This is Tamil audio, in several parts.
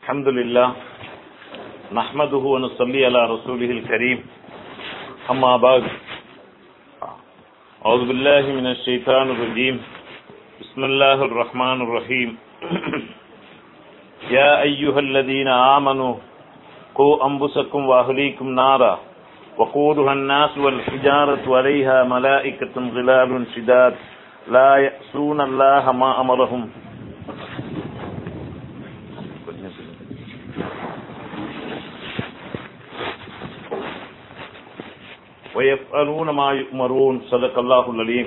الحمد لله نحمده ونصلي على رسوله الكريم أما بعد أعوذ بالله من الشيطان الرجيم بسم الله الرحمن الرحيم يا أيها الذين آمنوا قوا أنفسكم وأهليكم نارا وقودها الناس والحجارة عليها ملائكة غلال شداد لا يأسون الله ما أمرهم ويفعلون ما يؤمرون صدق الله العليم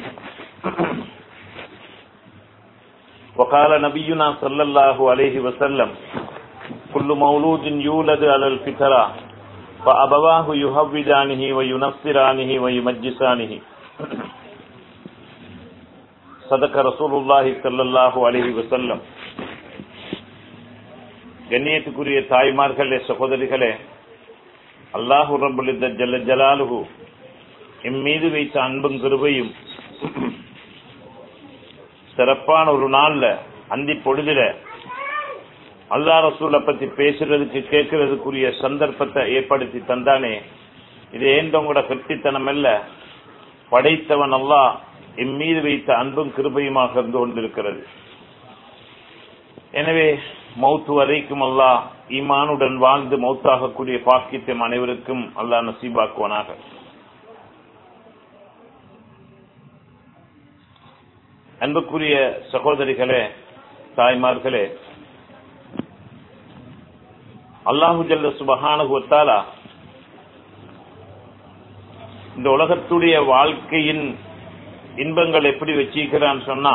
وقال نبينا صلى الله عليه وسلم كل مولود يولد على الفطرة فأبواه يهودانه وينصرانه ويمجسانه صدق رسول الله صلى الله عليه وسلم கண்ணியத்துக்குரிய தாய்மார்களே சகோதரிகளே அல்லாஹு ரபுல் ஜல்ல ஜலாலுஹு எம் மீது வைத்த அன்பும் கிருபையும் சிறப்பான ஒரு நாள்ல அந்தி பொழுதுல அல்லா ரசூலை பத்தி பேசுறதுக்கு கேட்கறதுக்குரிய சந்தர்ப்பத்தை ஏற்படுத்தி தந்தானே இது ஏண்டவங்களோட கட்டித்தனம் அல்ல படைத்தவன் அல்லாஹ் எம் மீது வைத்த அன்பும் கிருபையுமாக இருந்து கொண்டிருக்கிறது எனவே மௌத்து வரைக்கும் அல்லாஹ் ஈமானுடன் வாழ்ந்து மௌத்தாகக்கூடிய பாக்கியத்தை அனைவருக்கும் அல்லாஹ் நசீபாக்குவனாக அன்புக்குரிய சகோதரிகளே தாய்மார்களே அல்லாஹு ஜல்ல சுபஹானுவத்தாலா இந்த உலகத்துடைய வாழ்க்கையின் இன்பங்கள் எப்படி வச்சிருக்கிறான்னு சொன்னா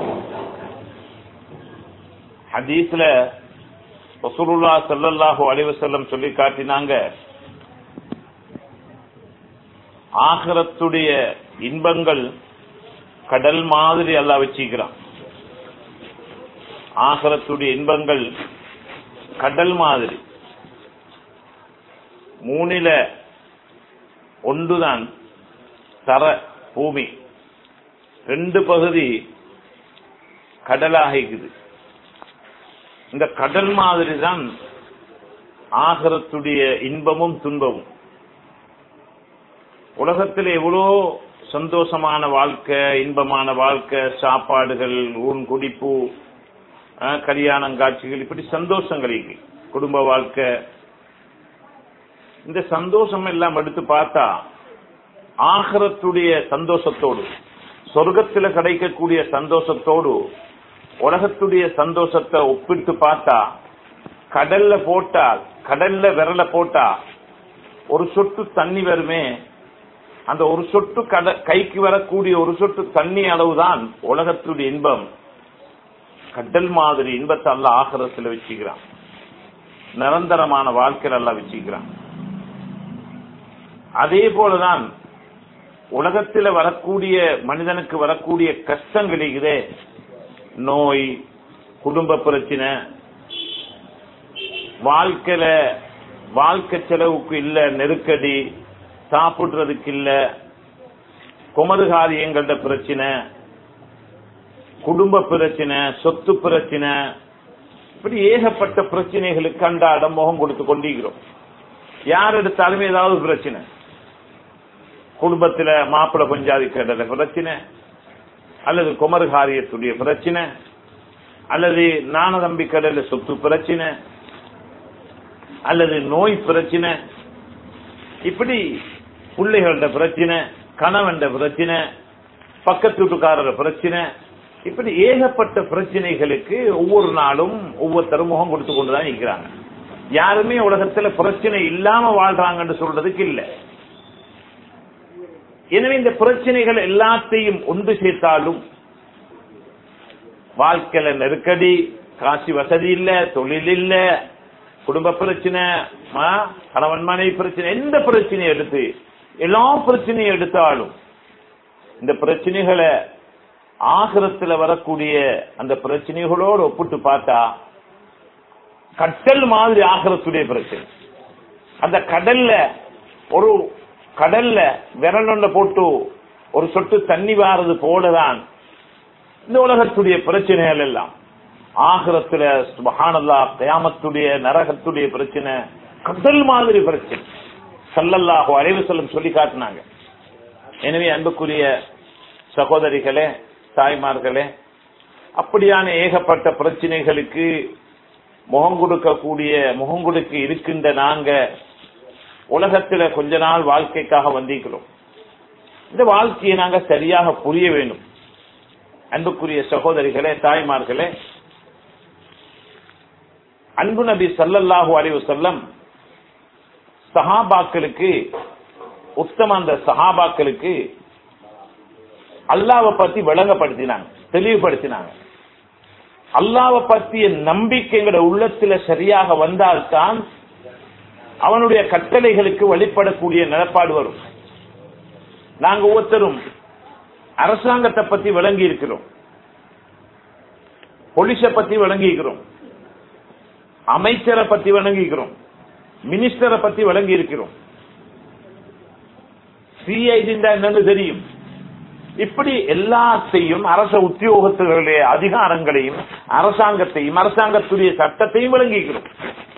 ஹதீஸ்ல ரசூலுல்லா சல்லல்லாஹு அலைவசல்லம் சொல்லி காட்டினாங்க ஆகரத்துடைய இன்பங்கள் கடல் மாதிரி அல்லா வச்சிக்கிறான் ஆகரத்துடைய இன்பங்கள் கடல் மாதிரி மூணில ஒன்றுதான் தர பூமி ரெண்டு பகுதி கடலாக இருக்குது இந்த கடல் மாதிரி தான் ஆகரத்துடைய இன்பமும் துன்பமும் உலகத்தில் எவ்வளோ சந்தோஷமான வாழ்க்கை இன்பமான வாழ்க்கை சாப்பாடுகள் ஊன் குடிப்பு கல்யாணம் காட்சிகள் இப்படி சந்தோஷங்கள் குடும்ப வாழ்க்கை இந்த சந்தோஷம் எல்லாம் எடுத்து பார்த்தா ஆகரத்துடைய சந்தோஷத்தோடு சொர்க்கத்தில் கிடைக்கக்கூடிய சந்தோஷத்தோடு உலகத்துடைய சந்தோஷத்தை ஒப்பிட்டு பார்த்தா கடல்ல போட்டா கடல்ல விரல போட்டா ஒரு சொட்டு தண்ணி வருமே அந்த ஒரு சொட்டு கட கைக்கு வரக்கூடிய ஒரு சொட்டு தண்ணி அளவுதான் உலகத்துடைய இன்பம் கடல் மாதிரி இன்பத்தை அல்ல ஆகரத்துல வச்சுக்கிறான் நிரந்தரமான வாழ்க்கையில் எல்லாம் வச்சுக்கிறான் அதே போலதான் உலகத்தில் வரக்கூடிய மனிதனுக்கு வரக்கூடிய கஷ்டங்கள் இதே நோய் குடும்ப பிரச்சனை வாழ்க்கையில வாழ்க்கை செலவுக்கு இல்ல நெருக்கடி சாப்பிடுறதுக்கு இல்ல குமதுகாரியங்கள்ட பிரச்சனை குடும்ப பிரச்சனை சொத்து பிரச்சனை இப்படி ஏகப்பட்ட பிரச்சனைகளுக்கு அன்றாட முகம் கொடுத்து கொண்டிருக்கிறோம் யார் எடுத்தாலுமே ஏதாவது பிரச்சனை குடும்பத்துல மாப்பிள்ளை பஞ்சாதி கேட்டத பிரச்சனை அல்லது குமர்காரியத்துடைய பிரச்சனை அல்லது நானதம்பி கடல சொத்து பிரச்சனை அல்லது நோய் பிரச்சனை இப்படி பிள்ளைகளோட பிரச்சனை கணவன் பிரச்சனை பக்கத்து வீட்டுக்காரர் பிரச்சனை இப்படி ஏகப்பட்ட பிரச்சனைகளுக்கு ஒவ்வொரு நாளும் ஒவ்வொருத்தரும் முகம் கொடுத்து கொண்டுதான் இருக்கிறாங்க யாருமே உலகத்துல பிரச்சனை இல்லாம வாழ்றாங்கன்னு சொல்றதுக்கு இல்லை எனவே இந்த பிரச்சனைகள் எல்லாத்தையும் ஒன்று சேர்த்தாலும் வாழ்க்கையில நெருக்கடி காசி வசதி இல்ல தொழில் இல்ல குடும்ப பிரச்சனை கணவன் மனைவி பிரச்சனை எந்த பிரச்சனையை எடுத்து எல்லா பிரச்சனையும் எடுத்தாலும் இந்த பிரச்சனைகளை ஆகிரத்துல வரக்கூடிய அந்த பிரச்சனைகளோடு ஒப்பிட்டு பார்த்தா கடல் மாதிரி ஆகிரத்துடைய பிரச்சனை அந்த கடல்ல ஒரு கடல்ல விரல் போட்டு ஒரு சொட்டு தண்ணி வாரது போலதான் இந்த உலகத்துடைய பிரச்சனைகள் எல்லாம் ஆகிரத்துல சுபஹானல்லா கயாமத்துடைய நரகத்துடைய பிரச்சனை கடல் மாதிரி பிரச்சனை சல்லல்லாஹு அலைவு செல்லும் சொல்லி காட்டினாங்க எனவே அன்புக்குரிய சகோதரிகளே தாய்மார்களே அப்படியான ஏகப்பட்ட பிரச்சனைகளுக்கு முகம் கொடுக்கக்கூடிய முகம் கொடுக்க இருக்கின்ற நாங்க உலகத்துல கொஞ்ச நாள் வாழ்க்கைக்காக வந்திருக்கிறோம் இந்த வாழ்க்கையை நாங்க சரியாக புரிய வேண்டும் அன்புக்குரிய சகோதரிகளே தாய்மார்களே அன்பு நபி சல்லல்லாஹு அலைஹி வஸல்லம் சஹாபாக்களுக்கு உத்தம அந்த சஹாபாக்களுக்கு அல்லாவை பத்தி விளங்கப்படுத்தினாங்க தெளிவுபடுத்தினாங்க அல்லாவை பற்றிய நம்பிக்கைங்கிற உள்ளத்துல சரியாக வந்தால்தான் அவனுடைய கட்டளைகளுக்கு வழிபடக்கூடிய நிலப்பாடு வரும் நாங்க ஒவ்வொருத்தரும் அரசாங்கத்தை பத்தி விளங்கி இருக்கிறோம் போலீஸை பத்தி விளங்கி இருக்கிறோம் அமைச்சரை பத்தி விளங்கிக்கிறோம் மினிஸ்டரை பத்தி விளங்கி இருக்கிறோம் சிஐடி என்னன்னு தெரியும் இப்படி எல்லாத்தையும் அரச உத்தியோகத்தர்களுடைய அதிகாரங்களையும் அரசாங்கத்தையும் அரசாங்கத்துடைய சட்டத்தையும் விளங்கிக்கிறோம்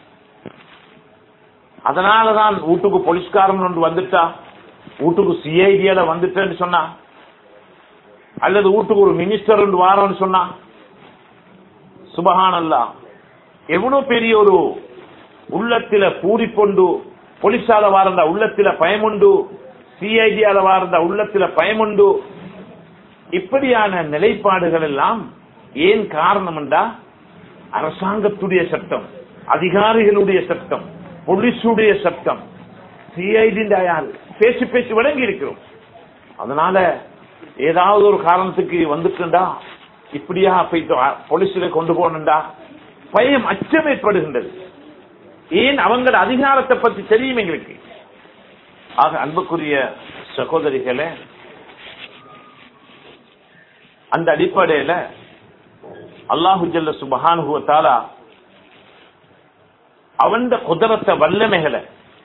அதனாலதான் வீட்டுக்கு போலீஸ்காரன் ஒன்று வந்துட்டா வீட்டுக்கு சிஐடியில வந்துட்டேன்னு சொன்னா அல்லது வீட்டுக்கு ஒரு மினிஸ்டர் ஒன்று வாரன்னு சொன்னா சுபஹானல்லா எவ்வளவு பெரிய ஒரு உள்ளத்தில பூரிக்கொண்டு போலீஸால வார்ந்த உள்ளத்தில பயமுண்டு சிஐடியால வார்ந்த உள்ளத்தில பயமுண்டு இப்படியான நிலைப்பாடுகள் எல்லாம் ஏன் காரணம் என்றா அரசாங்கத்துடைய சட்டம் அதிகாரிகளுடைய சட்டம் போலீஸுடைய சட்டம் சிஐடி யார் பேசி பேசி விளங்கி இருக்கிறோம் அதனால ஏதாவது ஒரு காரணத்துக்கு வந்துட்டுண்டா இப்படியா போயிட்டு போலீஸ்ல கொண்டு போகணுண்டா பயம் அச்சம் ஏற்படுகின்றது ஏன் அவங்கள அதிகாரத்தை பத்தி தெரியும் எங்களுக்கு ஆக அன்புக்குரிய சகோதரிகளே அந்த அடிப்படையில அல்லாஹு ஜல்ல சுபஹானுவத்தாலா அவன் குதிரத்தை வல்லமைகளை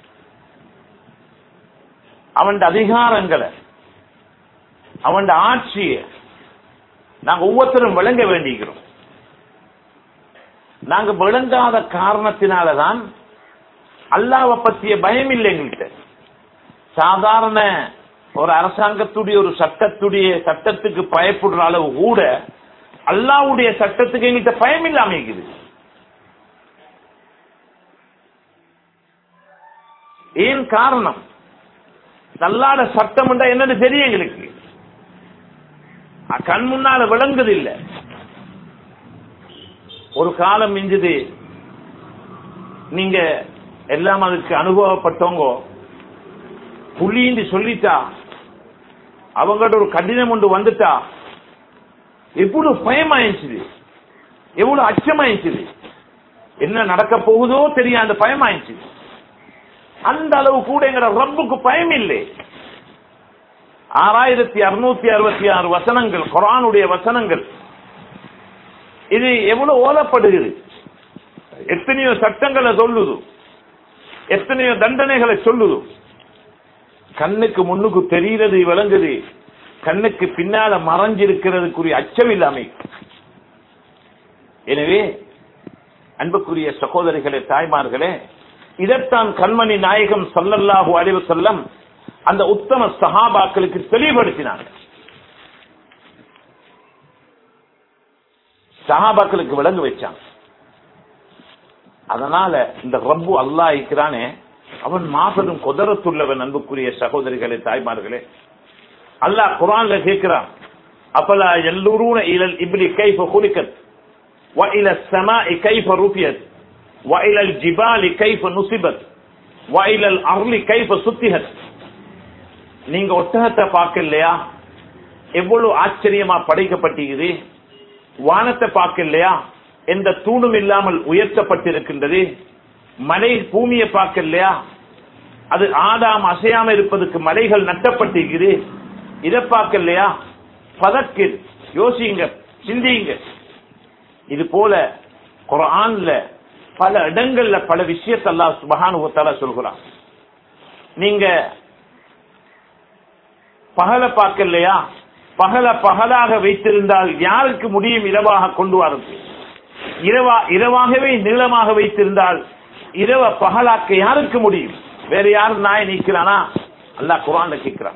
அவன் அதிகாரங்களை அவன் ஆட்சியை நாங்க ஒவ்வொருத்தரும் விளங்க வேண்டிக்கிறோம் நாங்க விளங்காத காரணத்தினாலதான் அல்லாவை பற்றிய பயம் இல்லை எங்கள்கிட்ட சாதாரண ஒரு அரசாங்கத்துடைய ஒரு சட்டத்துடைய சட்டத்துக்கு பயப்படுற அளவு கூட அல்லாவுடைய சட்டத்துக்கு எங்கள்கிட்ட பயம் இல்லாம இருக்குது ஏன் காரணம் நல்லாட சட்டம் என்னன்னு தெரியும் எங்களுக்கு கண் முன்னால விளங்குது இல்ல ஒரு காலம் மிஞ்சுது நீங்க எல்லாம் அதுக்கு அனுபவப்பட்டவங்க புள்ளின்னு சொல்லிட்டா அவங்கள்ட்ட ஒரு கடினம் ஒன்று வந்துட்டா எவ்வளவு பயமாயிடுச்சு எவ்வளவு அச்சமாயிடுச்சு என்ன நடக்க போகுதோ தெரியும் அந்த பயமாயிடுச்சு அந்த அளவு கூட எங்கட ரப்புக்கு பயம் இல்லை ஆறாயிரத்தி அறுநூத்தி அறுபத்தி ஆறு வசனங்கள் குரானுடைய வசனங்கள் இது எவ்வளவு ஓதப்படுகிறது எத்தனையோ சட்டங்களை சொல்லுது எத்தனையோ தண்டனைகளை சொல்லுது கண்ணுக்கு முன்னுக்கு தெரிகிறது விளங்குது கண்ணுக்கு பின்னால மறைஞ்சிருக்கிறதுக்குரிய அச்சம் இல்லாமை எனவே அன்புக்குரிய சகோதரிகளே தாய்மார்களே இதைத்தான் கண்மணி நாயகம் சல்லல்லாஹு அலைவு செல்லம் அந்த உத்தம சஹாபாக்களுக்கு தெளிவுபடுத்தினாங்க சஹாபாக்களுக்கு விளங்கு வச்சாங்க அதனால இந்த ரப்பு அல்லா இருக்கிறானே அவன் மாபெரும் குதரத்துள்ளவன் அன்புக்குரிய சகோதரிகளே தாய்மார்களே அல்லாஹ் குரான்ல கேட்கிறான் அப்பலா எல்லூரூன இலல் இப்லி கைஃப குலிக்கத் وإلى السماء كيف رفيت وإلى الجبال كيف نصبت وإلى الأرض كيف سطحت நீங்க ஒட்டகத்தை பார்க்கலையா எவ்வளவு ஆச்சரியமா படைக்கப்பட்டிருக்குது வானத்தை பார்க்கலையா எந்த தூணும் இல்லாமல் உயர்த்தப்பட்டிருக்கின்றது மலை பூமியை பார்க்கலையா அது ஆதாம் அசையாம இருப்பதற்கு மலைகள் நட்டப்பட்டிருக்குது இதை பார்க்கலையா பதக்கு யோசிங்க சிந்திங்க இது போல குரான்ல பல இடங்கள்ல பல விஷயத்தை அல்லாஹ் சுபஹானுவத்தால சொல்கிறான் நீங்க பகல பார்க்கலையா பகல பகலாக வைத்திருந்தால் யாருக்கு முடியும் இரவாக கொண்டு வரது இரவா இரவாகவே நீளமாக வைத்திருந்தால் இரவ பகலாக்க யாருக்கு முடியும் வேற யாரும் நாய் நீக்கிறானா அல்லாஹ் குரான்ல கேட்கிறான்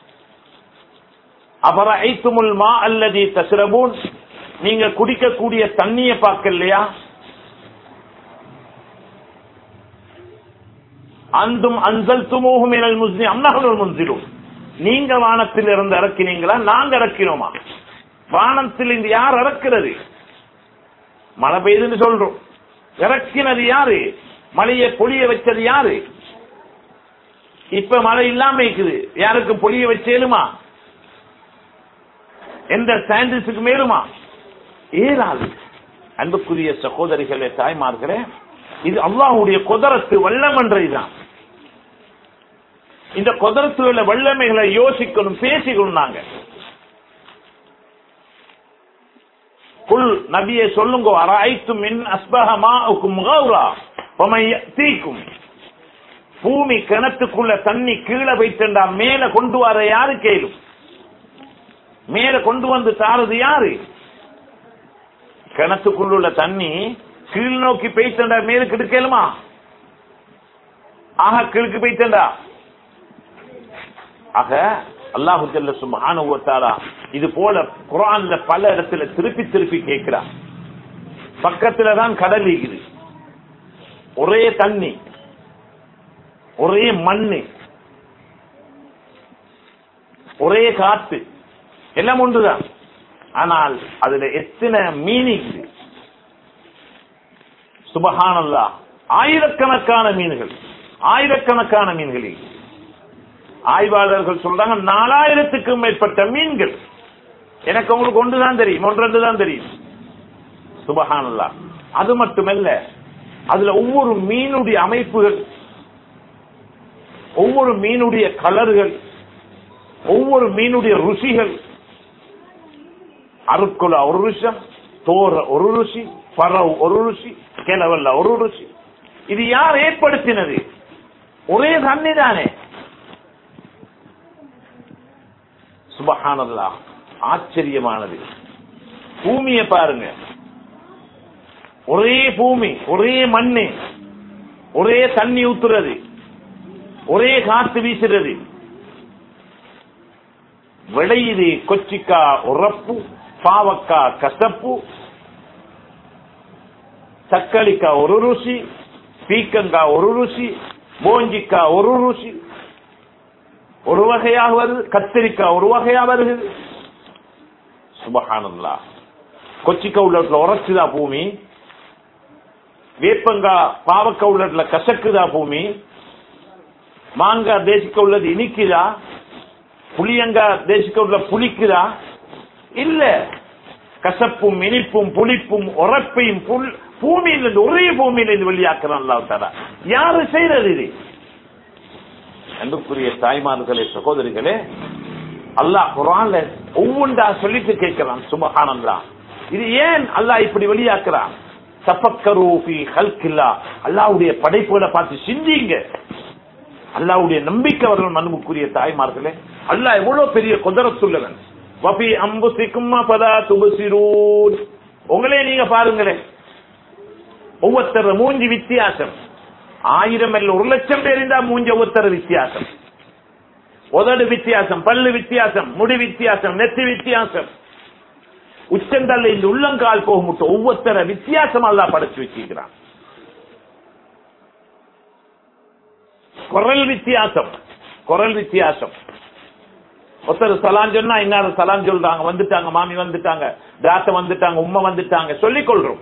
அபர ஐத்துமுல் மா அல்லதி தஸ்ரபூன் நீங்க குடிக்கக்கூடிய தண்ணிய பார்க்கலையா அந்தும் அன்சல் துமோகும் எனல் முஸ்லிம் அம்னகனுள் முன்சிலும் நீங்க வானத்தில் இருந்து இறக்கினீங்களா நாங்க இறக்கினோமா வானத்தில் இருந்து யார் இறக்கிறது மழை பெய்யுதுன்னு சொல்றோம் இறக்கினது யாரு மழையை பொழிய வச்சது யாரு இப்ப மழை இல்லாம இருக்குது யாருக்கும் பொழிய வச்சேலுமா எந்த சயின்டிஸ்டுக்கு மேலுமா ஏறாது அன்புக்குரிய சகோதரிகளே தாய்மார்களே இது அல்லாஹ்வுடைய குதரத்து வல்லமன்றைதான் இந்த குதரத்துள்ள வல்லமைகளை யோசிக்கணும் பேசிக்கணும் நாங்க குல் நபியை சொல்லுங்க அராய்த்தும் மின் அஸ்பகமாவுக்கும் கௌரா தீக்கும் பூமி கிணத்துக்குள்ள தண்ணி கீழே வைத்தண்டா மேல கொண்டு வர யாரு கேளும் மேல கொண்டு வந்து தாரது யாரு கிணத்துக்குள்ள தண்ணி கீழ் நோக்கி பெய்த்தண்டா மேலுக்கு எடுக்கலுமா ஆக கீழுக்கு பெய்த்தண்டா ஆக அல்லாஹு ஜல்ல சுப்ஹானஹு வ தஆலா இது போல குர்ஆன்ல பல இடத்துல திருப்பி திருப்பி கேட்கிறான் பக்கத்துல தான் கடல் இருக்குது ஒரே தண்ணி ஒரே மண்ணு ஒரே காத்து எல்லாம் ஒன்றுதான் ஆனால் அதுல எத்தனை மீனிங் சுபஹானல்லா ஆயிரக்கணக்கான மீன்கள் ஆயிரக்கணக்கான மீன்கள் இருக்கு. ஆய்வாளர்கள் சொல்றாங்க நாலாயிரத்துக்கும் மேற்பட்ட மீன்கள் எனக்கு உங்களுக்கு ஒன்றுதான் தெரியும் ஒன்று தான் தெரியும் சுபஹானல்லா அது மட்டுமல்ல அதுல ஒவ்வொரு மீனுடைய அமைப்புகள் ஒவ்வொரு மீனுடைய கலர்கள் ஒவ்வொரு மீனுடைய ருசிகள் அருக்குல ஒரு ருஷம் தோற ஒரு ருசி பறவு ஒரு ருசி கிளவல்ல ஒரு ருசி இது யார் ஏற்படுத்தினது ஒரே தண்ணி தானே சுபஹானல்லா ஆச்சரியமானது பூமியை பாருங்க ஒரே பூமி ஒரே மண்ணு ஒரே தண்ணி ஊத்துறது ஒரே காத்து வீசுறது விளையுது கொச்சிக்கா உறப்பு பாவக்கா கசப்பு தக்காளிக்கா ஒரு ருசி பீக்கங்கா ஒரு ருசி போஞ்சிக்கா ஒரு ருசி ஒரு வகையாக வருது கத்திரிக்காய் ஒரு வகையா வருகிறது சுபஹானல்லா கொச்சிக்கா உள்ளத்துல உரைச்சுதா பூமி வேப்பங்கா பாவக்கா உள்ளத்துல கசக்குதா பூமி மாங்காய் தேசிக்க உள்ளது இனிக்குதா புளியங்கா தேசிக்க உள்ள புளிக்குதா இல்ல கசப்பும் இனிப்பும் புளிப்பும் உரப்பையும் புல் பூமியில இருந்து ஒரே பூமியில இருந்து வெளியாக்குறான் அல்லாஹ் தஆலா யாரு செய்யறது இது அன்புக்குரிய தாய்மார்களே சகோதரிகளே அல்லாஹ் குரான்ல ஒவ்வொன்றா சொல்லிட்டு கேட்கிறான் சுபஹானல்லா இது ஏன் அல்லாஹ் இப்படி வெளியாக்குறான் தஃபக்கரு ஃபீ ஹல்கில்லா அல்லாஹ்வுடைய படைப்புகளை பார்த்து சிந்திங்க அல்லாஹ்வுடைய நம்பிக்கை அவர்கள் மனுக்குரிய தாய்மார்களே அல்லாஹ் எவ்வளவு பெரிய குதிரத்துள்ளவன் வபி அம்புசிக்கும் பதா துபசிரூன் உங்களே நீங்க பாருங்களேன் ஒவ்வொருத்தர் மூஞ்சி வித்தியாசம் ஆயிரம் அல்ல ஒரு லட்சம் பேர் இருந்தா மூஞ்சி ஒவ்வொருத்தர் வித்தியாசம் உதடு வித்தியாசம் பல்லு வித்தியாசம் முடி வித்தியாசம் நெத்தி வித்தியாசம் உச்சந்தல்ல இந்த உள்ளங்கால் போக முட்டும் ஒவ்வொருத்தர வித்தியாசம் அல்லா படைச்சு வச்சிருக்கிறான் குரல் வித்தியாசம் குரல் வித்தியாசம் ஒருத்தர் சலான் சொன்னா இன்னாரு சலான் சொல்றாங்க வந்துட்டாங்க மாமி வந்துட்டாங்க தாத்த வந்துட்டாங்க உம்மை வந்துட்டாங்க சொல்லிக் கொள்றோம்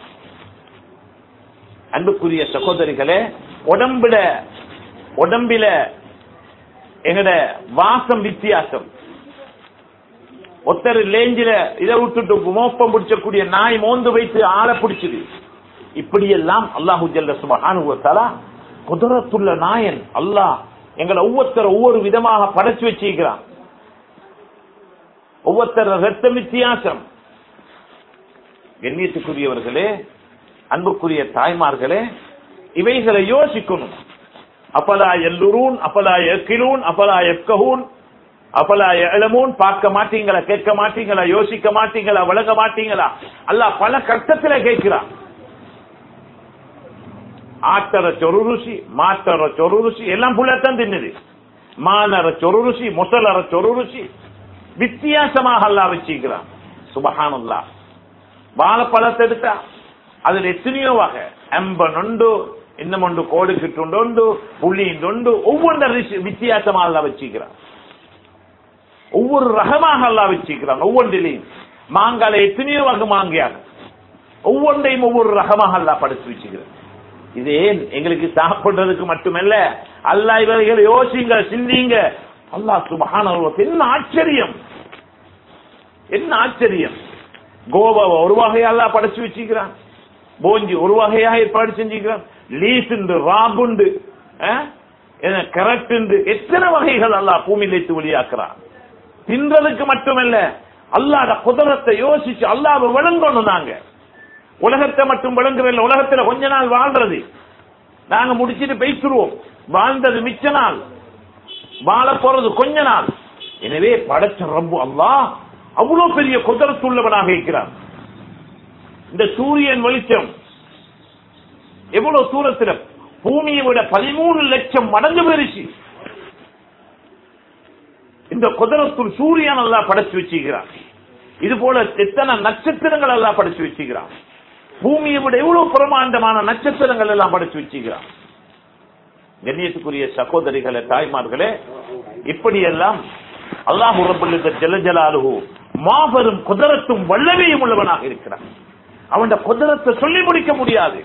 அன்புக்குரிய சகோதரிகளே உடம்புல உடம்பில எங்கட வாசம் வித்தியாசம் ஒருத்தர் லேஞ்சில இதை விட்டுட்டு மோப்பம் பிடிச்சக்கூடிய நாய் மோந்து வைத்து ஆளை பிடிச்சது இப்படியெல்லாம் அல்லாஹு ஜல்ல சுபஹானுவத்தாலா குதிரத்துள்ள நாயன் அல்லாஹ் எங்களை ஒவ்வொருத்தர் ஒவ்வொரு விதமாக படைச்சு வச்சிருக்கிறான் ஒவ்வொருத்தர் ரத்த வித்தியாசம் கண்ணியத்துக்குரியவர்களே அன்புக்குரிய தாய்மார்களே இவைகளை யோசிக்கணும் அப்பலா எல்லுரூன் அப்பலா எக்கிலூன் அப்பலா எக்கஹூன் அப்பலா எழமூன் பார்க்க மாட்டீங்களா கேட்க மாட்டீங்களா யோசிக்க மாட்டீங்களா விளங்க மாட்டீங்களா அல்லாஹ் பல கட்டத்துல கேட்கிறான் ஆட்டற சொரு ருசி மாட்டற சொரு ருசி எல்லாம் புள்ளத்தான் தின்னுது மானற சொரு ருசி முசலற சொரு ருசி வித்தியாசமாக அல்லாஹ் வச்சுக்கிறான் சுபஹானல்லா வாழைப்பழத்தை எடுத்தா அதுல எத்தனையோ வகை எம்பன் உண்டு இன்னும் ஒன்று கோடு கிட்டுண்டு புள்ளியின் உண்டு ஒவ்வொன்ற ரிசி- வித்தியாசமா அல்லாஹ் வச்சுக்கிறான் ஒவ்வொரு ரகமாக அல்லாஹ் வச்சுக்கிறான் ஒவ்வொன்றிலையும் மாங்கால எத்தனையோ வகை மாங்கையாக ஒவ்வொன்றையும் ஒவ்வொரு ரகமாக அல்லாஹ் படைச்சு வச்சுக்கிறான் இது ஏன் எங்களுக்கு சாப்பிடுறதுக்கு மட்டுமல்ல அல்லாஹ் இவர்கள் யோசிங்க சிந்திங்க அல்லாஹ் சுபஹானஹு வ என்ன ஆச்சரியம் என்ன ஆச்சரியம் கோவாவை ஒரு வகையா அல்லாஹ் படைச்சு வச்சுக்கிறான் போஞ்சி ஒரு வகையாக ஏற்பாடு செஞ்சுக்கிறான் லீஸ் உண்டு ராபுண்டு கரெக்ட் உண்டு எத்தனை வகைகள் அல்லாஹ் பூமியில் வைத்து வெளியாக்குறான் தின்றதுக்கு மட்டுமல்ல அல்லாத குதிரத்தை யோசிச்சு அல்லாஹ் விளங்கணும் நாங்க உலகத்தை மட்டும் விளங்குறதில்ல உலகத்துல கொஞ்ச நாள் வாழ்றது நாங்க முடிச்சிட்டு பேசிடுவோம் வாழ்ந்தது மிச்ச நாள் வாழ போறது கொஞ்ச நாள் எனவே படைச்ச ரப்பு அல்லாஹ் அவ்வளவு பெரிய குதிரத்துள்ளவனாக இருக்கிறான் இந்த சூரியன் வெளிச்சம் எவ்வளவு தூரத்துல பூமியை விட பதிமூணு லட்சம் மடங்கு பெருசு இந்த குதிரத்துள் சூரியன் எல்லாம் படைச்சு வச்சுக்கிறான் இது போல எத்தனை நட்சத்திரங்கள் எல்லாம் படைச்சு வச்சுக்கிறான் பூமியை விட எவ்வளவு பிரமாண்டமான நட்சத்திரங்கள் எல்லாம் படைச்சு வச்சுக்கிறான் கண்ணியத்துக்குரிய சகோதரிகளே தாய்மார்களே இப்படியெல்லாம் அல்லாஹு ரபுல் ஜலஜலாலுஹு மாபெரும் குதிரத்தும் வல்லமையும் உள்ளவனாக இருக்கிறான் அவன் குதிரத்தை சொல்லி முடிக்க முடியாது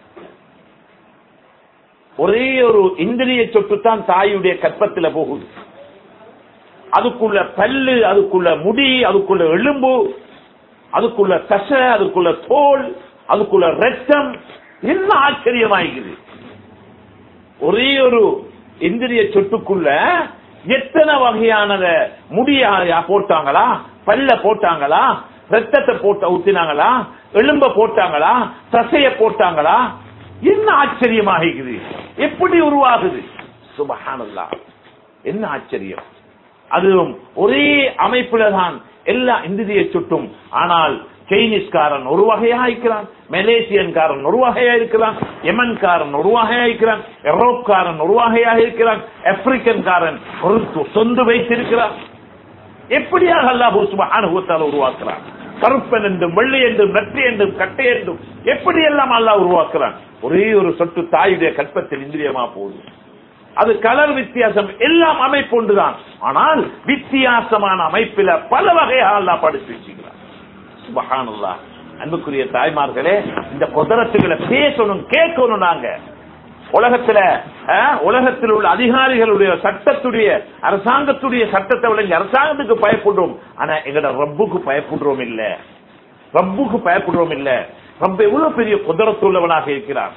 ஒரே ஒரு இந்திரிய சொட்டு தான் தாயுடைய கற்பத்துல போகுது அதுக்குள்ள பல்லு அதுக்குள்ள முடி அதுக்குள்ள எலும்பு அதுக்குள்ள தசை அதுக்குள்ள தோல் அதுக்குள்ள ரத்தம் என்ன ஆச்சரியமாயிருக்குது ஒரே ஒரு இந்திரிய சொட்டுக்குள்ள எத்தனை வகையானத முடிய போட்டாங்களா பல்ல போட்டாங்களா ரத்தத்தை போட்ட ஊத்தினாங்களா எலும்ப போட்டாங்களா தசைய போட்டாங்களா என்ன ஆச்சரியமாக இருக்குது எப்படி உருவாகுது சுபஹானல்லா என்ன ஆச்சரியம் அதுவும் ஒரே அமைப்புல தான் எல்லா இந்திரிய சுட்டும் ஆனால் சைனீஸ்காரன் ஒரு வகையா இருக்கிறான் மலேசியன்காரன் ஒரு வகையா இருக்கிறான் யமன்காரன் ஒரு வகையா இருக்கிறான் எரோப்காரன் ஒரு வகையாக இருக்கிறான் ஆப்பிரிக்கன்காரன் ஒரு சொந்து வைத்திருக்கிறான் எப்படியாக அல்லாஹூ சுபஹானுவத்தால் உருவாக்குறான் கருப்பன் என்றும் வெள்ளை என்றும் நெற்றி என்றும் கட்டை என்றும் எப்படி எல்லாம் அல்லாஹ் உருவாக்குறான் ஒரே ஒரு சொட்டு தாயுடைய கற்பத்தில் இந்திரியமா போகுது அது கலர் வித்தியாசம் எல்லாம் அமைப்பு ஒன்றுதான் ஆனால் வித்தியாசமான அமைப்பில பல வகையாக அல்லாஹ் படிச்சு வச்சுக்கிறான் சுபஹானுல்லா அன்புக்குரிய தாய்மார்களே இந்த குதிரத்துகளை பேசணும் கேட்கணும் நாங்க உலகத்துல அஹ், உலகத்தில் உள்ள அதிகாரிகளுடைய சட்டத்துடைய அரசாங்கத்துடைய சட்டத்தை விளங்கி அரசாங்கத்துக்கு பயப்படுறோம் ஆனா எங்கட ரப்புக்கு பயப்படுறோம் இல்ல ரப்புக்கு பயப்படுறோம் இல்ல ரப்ப எவ்வளவு பெரிய குதிரத்துள்ளவனாக இருக்கிறான்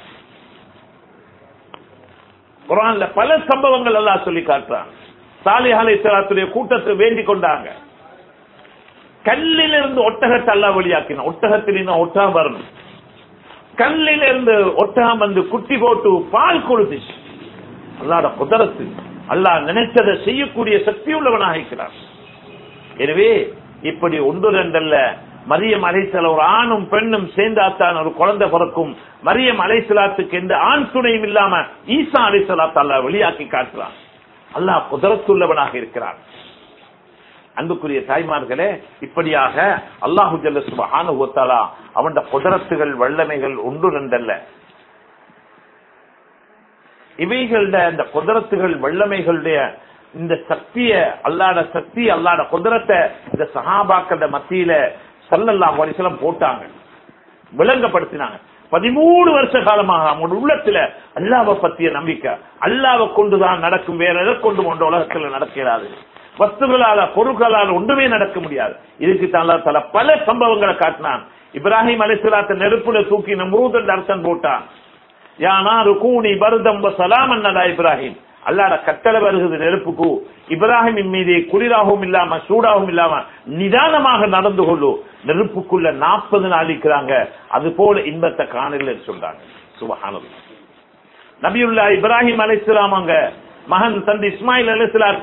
குரான்ல பல சம்பவங்கள் எல்லாம் சொல்லி காட்டுறான் சாலிஹ் அலைஹிஸ்ஸலாத்துடைய கூட்டத்தை வேண்டிக் கொண்டாங்க கல்லிலிருந்து ஒட்டகத்தை அல்லா வெளியாக்கினான் ஒட்டகத்திலிருந்து ஒட்டகம் வரணும் கல்லிலிருந்து ஒட்டகம் வந்து குட்டி போட்டு பால் கொடுத்துச்சு அல்லாட குதிரத்து அல்லாஹ் நினைச்சதை செய்யக்கூடிய சக்தி உள்ளவனாக இருக்கிறார் எனவே இப்படி ஒன்று ரெண்டல்ல மரியம் அலைசல ஒரு ஆணும் பெண்ணும் சேர்ந்தாத்தான் ஒரு குழந்தை பிறக்கும் மரியம் அலைசலாத்துக்கு எந்த ஆண் துணையும் இல்லாம ஈசா அலைசலாத் அல்லா வெளியாக்கி காட்டுறான் அல்லாஹ் குதிரத்துள்ளவனாக இருக்கிறான் அன்புக்குரிய தாய்மார்களே இப்படியாக அல்லாஹு ஜல்ல சுபஹானஹு வ தஆலா அவன் குதிரத்துகள் வல்லமைகள் ஒன்று ரெண்டல்ல இவைகள இந்த குதிரத்துகள் வல்லமைகளுடைய இந்த சக்திய அல்லாட சக்தி அல்லாட குதிரத்தை இந்த சஹாபாக்கள மத்தியில சல்லல்லாஹு அலைஹி வஸல்லம் போட்டாங்க விளங்கப்படுத்தினாங்க பதிமூணு வருஷ காலமாக அவங்க உள்ளத்துல அல்லாவை பத்திய நம்பிக்கை அல்லாவை கொண்டுதான் நடக்கும் வேற எதை கொண்டு கொண்ட உலகத்துல நடக்கிறாது வஸ்துகளால பொருட்களால ஒன்றுமே நடக்க முடியாது இதுக்கு தான் அல்லாஹ் தஆலா பல சம்பவங்களை காட்டினான் இப்ராஹிம் அலைஹிஸ்ஸலாத்தை நெருப்புல தூக்கி நம்ரூத் அரசன் போட்டான் யானா ருகூனி பருதம் சலாமன் அலா இப்ராஹிம் அல்லாட கட்டளை வருகிறது நெருப்புக்கு இப்ராஹிமின் மீது குளிராகவும் இல்லாம சூடாகவும் இல்லாம நிதானமாக நடந்து கொள்ளு நெருப்புக்குள்ள நாற்பது நாள் இருக்கிறாங்க அது போல இன்பத்தை காணல சொல்றாங்க சுபஹானது நபியுல்லா இப்ராஹிம் அலைஹிஸ்ஸலாம் அங்க மகன் தந்தை இஸ்மாயில் அலைஹிஸ்ஸலாத்த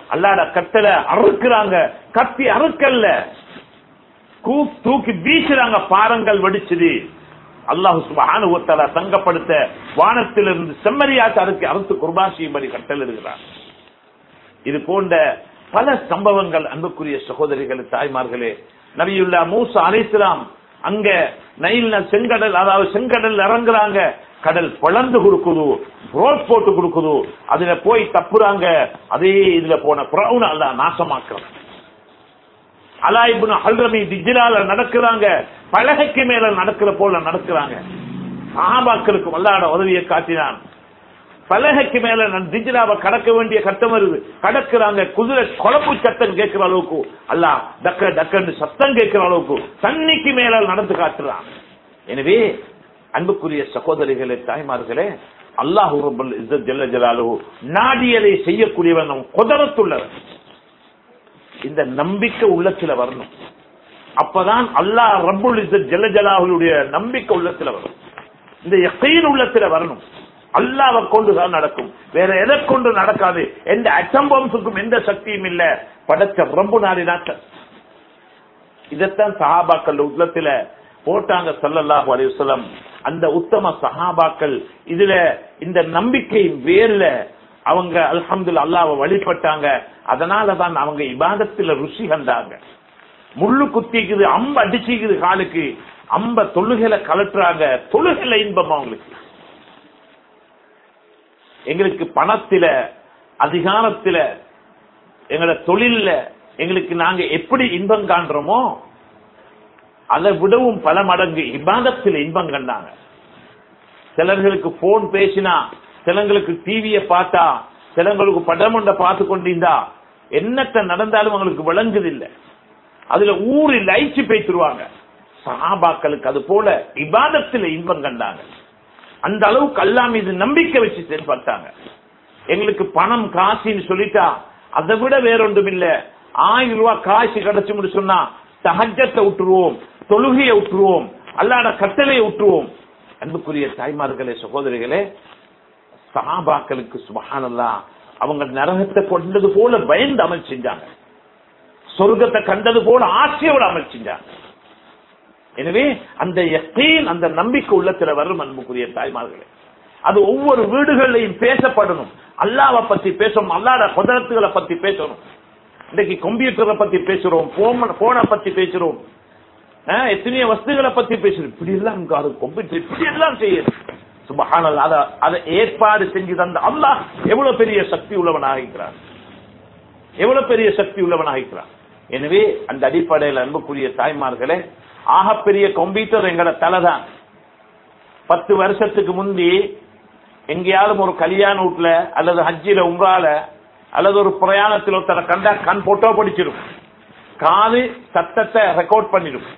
அல்லாட கட்டளை அறுக்குறாங்க கத்தி அறுக்கல்ல கூ- தூக்கி வீசுறாங்க பாறங்கள் வெடிச்சது அல்லாஹு சுபஹானஹு வ தஆலா சங்கப்படுத்த வானத்திலிருந்து செம்மறியாட்டு அறுக்கு அறுத்து குர்பான் செய்யும்படி கட்டளை இருக்கிறார் இது போன்ற பல சம்பவங்கள் அன்புக்குரிய சகோதரிகள் தாய்மார்களே நபியுல்லா மூசா அலைஹிஸ்ஸலாம் அங்க நைல் ந- செங்கடல் அதாவது செங்கடல் இறங்குறாங்க கடல் பிளந்து கொடுக்குது ரோட் போட்டு கொடுக்குது அதுல போய் தப்புறாங்க அதே இதுல போன பிரவுன் அல்ல நாசமாக்குறான் அலாயிபுன் அல்ரமி திஜிலால நடக்கிறாங்க பலகைக்கு மேல நடக்கிற போல நடக்கிறாங்க சஹாபாக்களுக்கு வல்லாட உதவியை காட்டினான் பலகைக்கு மேல நான் திஜிலாவை கடக்க வேண்டிய கட்டம் வருது கடக்குறாங்க குதிரை குழம்பு சத்தம் கேட்கிற அளவுக்கு அல்ல டக்க டக்கன்னு சத்தம் கேட்கிற அளவுக்கு தண்ணிக்கு மேல நடந்து காட்டுறான் எனவே அன்புக்குரிய சகோதரிகளே தாய்மார்களே அல்லாஹு ரப்பல் இஸ்ஸத் ஜல்ல ஜலாலுஹு நாடியதை செய்யக்கூடியவன் நம் குதரத்துள்ளவன் இந்த நம்பிக்கை உள்ளத்துல வரணும் அப்பதான் அல்லாஹ் ரப்புல் இஸ்ஸத் ஜல்ல ஜலாலுடைய நம்பிக்கை உள்ளத்துல வரும் இந்த யக்கீன் உள்ளத்துல வரணும் அல்லாவை கொண்டுதான் நடக்கும் வேற எதை கொண்டு நடக்காது எந்த அச்சம்பம்சுக்கும் எந்த சக்தியும் இல்ல படைச்ச ரப்பு நாடினாக்க இதைத்தான் சஹாபாக்கள் உள்ளத்துல போட்டாங்க ஸல்லல்லாஹு அலைஹி வஸல்லம் அந்த உத்தம சஹாபாக்கள் இதுல இந்த நம்பிக்கையின் வேர்ல அவங்க அல்ஹம்துலில்லாஹ் அல்லாஹ்வை வழிபட்டாங்க அதனால தான் அவங்க இபாதத்துல ருசி கண்டாங்க முள்ளு குத்திக்குது அம்ப அடிச்சுக்குது காலுக்கு அம்ப தொழுகையில கலட்டுறாங்க தொழுகையில இன்பம் அவங்களுக்கு எங்களுக்கு பணத்தில அதிகாரத்தில எங்களோட தொழில்ல எங்களுக்கு நாங்க எப்படி இன்பம் காண்றோமோ அதை விடவும் பல மடங்கு இபாதத்தில் இன்பம் கண்டாங்க சிலர்களுக்கு போன் பேசினா சிலங்களுக்கு டிவிய பார்த்தா சிலங்களுக்கு படம் ஒன்றை பார்த்து கொண்டிருந்தா என்னத்த நடந்தாலும் அவங்களுக்கு விளங்குது இல்ல அதுல ஊரில் லைச்சு பேசிடுவாங்க சஹாபாக்களுக்கு அது போல இபாதத்தில் இன்பம் கண்டாங்க அந்த அளவுக்கு அல்லாஹ் மீது நம்பிக்கை வச்சு செயல்பட்டாங்க எங்களுக்கு பணம் காசுன்னு சொல்லிட்டா அதை விட வேறொன்றும் இல்ல ஆயிரம் ரூபாய் காசு கிடைச்சு சொன்னா தஹஜத்தை விட்டுருவோம் தொழுகையை விட்டுருவோம் அல்லாட கட்டளையை விட்டுருவோம் அன்புக்குரிய தாய்மார்களே சகோதரிகளே சஹாபாக்களுக்கு சுபஹானல்லா அவங்க நரகத்தை கொண்டது போல பயந்து அமல் செஞ்சாங்க சொர்க்கத்தை கண்டது போல ஆசையோட அமல் செஞ்சாங்க எனவே அந்த யக்கீன் அந்த நம்பிக்கை உள்ளத்துல வரும் அன்புக்குரிய தாய்மார்களே அது ஒவ்வொரு வீடுகள்லையும் பேசப்படணும் அல்லாவை பத்தி பேசணும் அல்லாட குதிரத்துகளை பத்தி பேசணும் இன்னைக்கு கம்ப்யூட்டரை பத்தி பேசுறோம் போனை பத்தி பேசுறோம் ஆஹ், எத்தனையோ வஸ்துகளை பத்தி பேசுறோம் இப்படி எல்லாம் இருக்காரு கம்ப்யூட்டர் இப்படி எல்லாம் செய்யுது சுபஹானல்லாஹ் அத அதை ஏற்பாடு செஞ்சு தந்த அல்லாஹ் எவ்வளவு பெரிய சக்தி உள்ளவனாக இருக்கிறார் எவ்வளவு பெரிய சக்தி உள்ளவனாக இருக்கிறார் எனவே அந்த அடிப்படையில் அன்புக்குரிய தாய்மார்களே ஆகப்பெரிய கம்ப்யூட்டர் எங்கட தலைதான் பத்து வருஷத்துக்கு முந்தி எங்கேயாவது ஒரு கல்யாண வீட்டுல அல்லது ஹஜ்ஜில உங்களால அல்லது ஒரு பிரயாணத்தில் ஒருத்தர கண்டா கண் போட்டோ படிச்சிடும் காது சத்தத்தை ரெக்கார்ட் பண்ணிடும்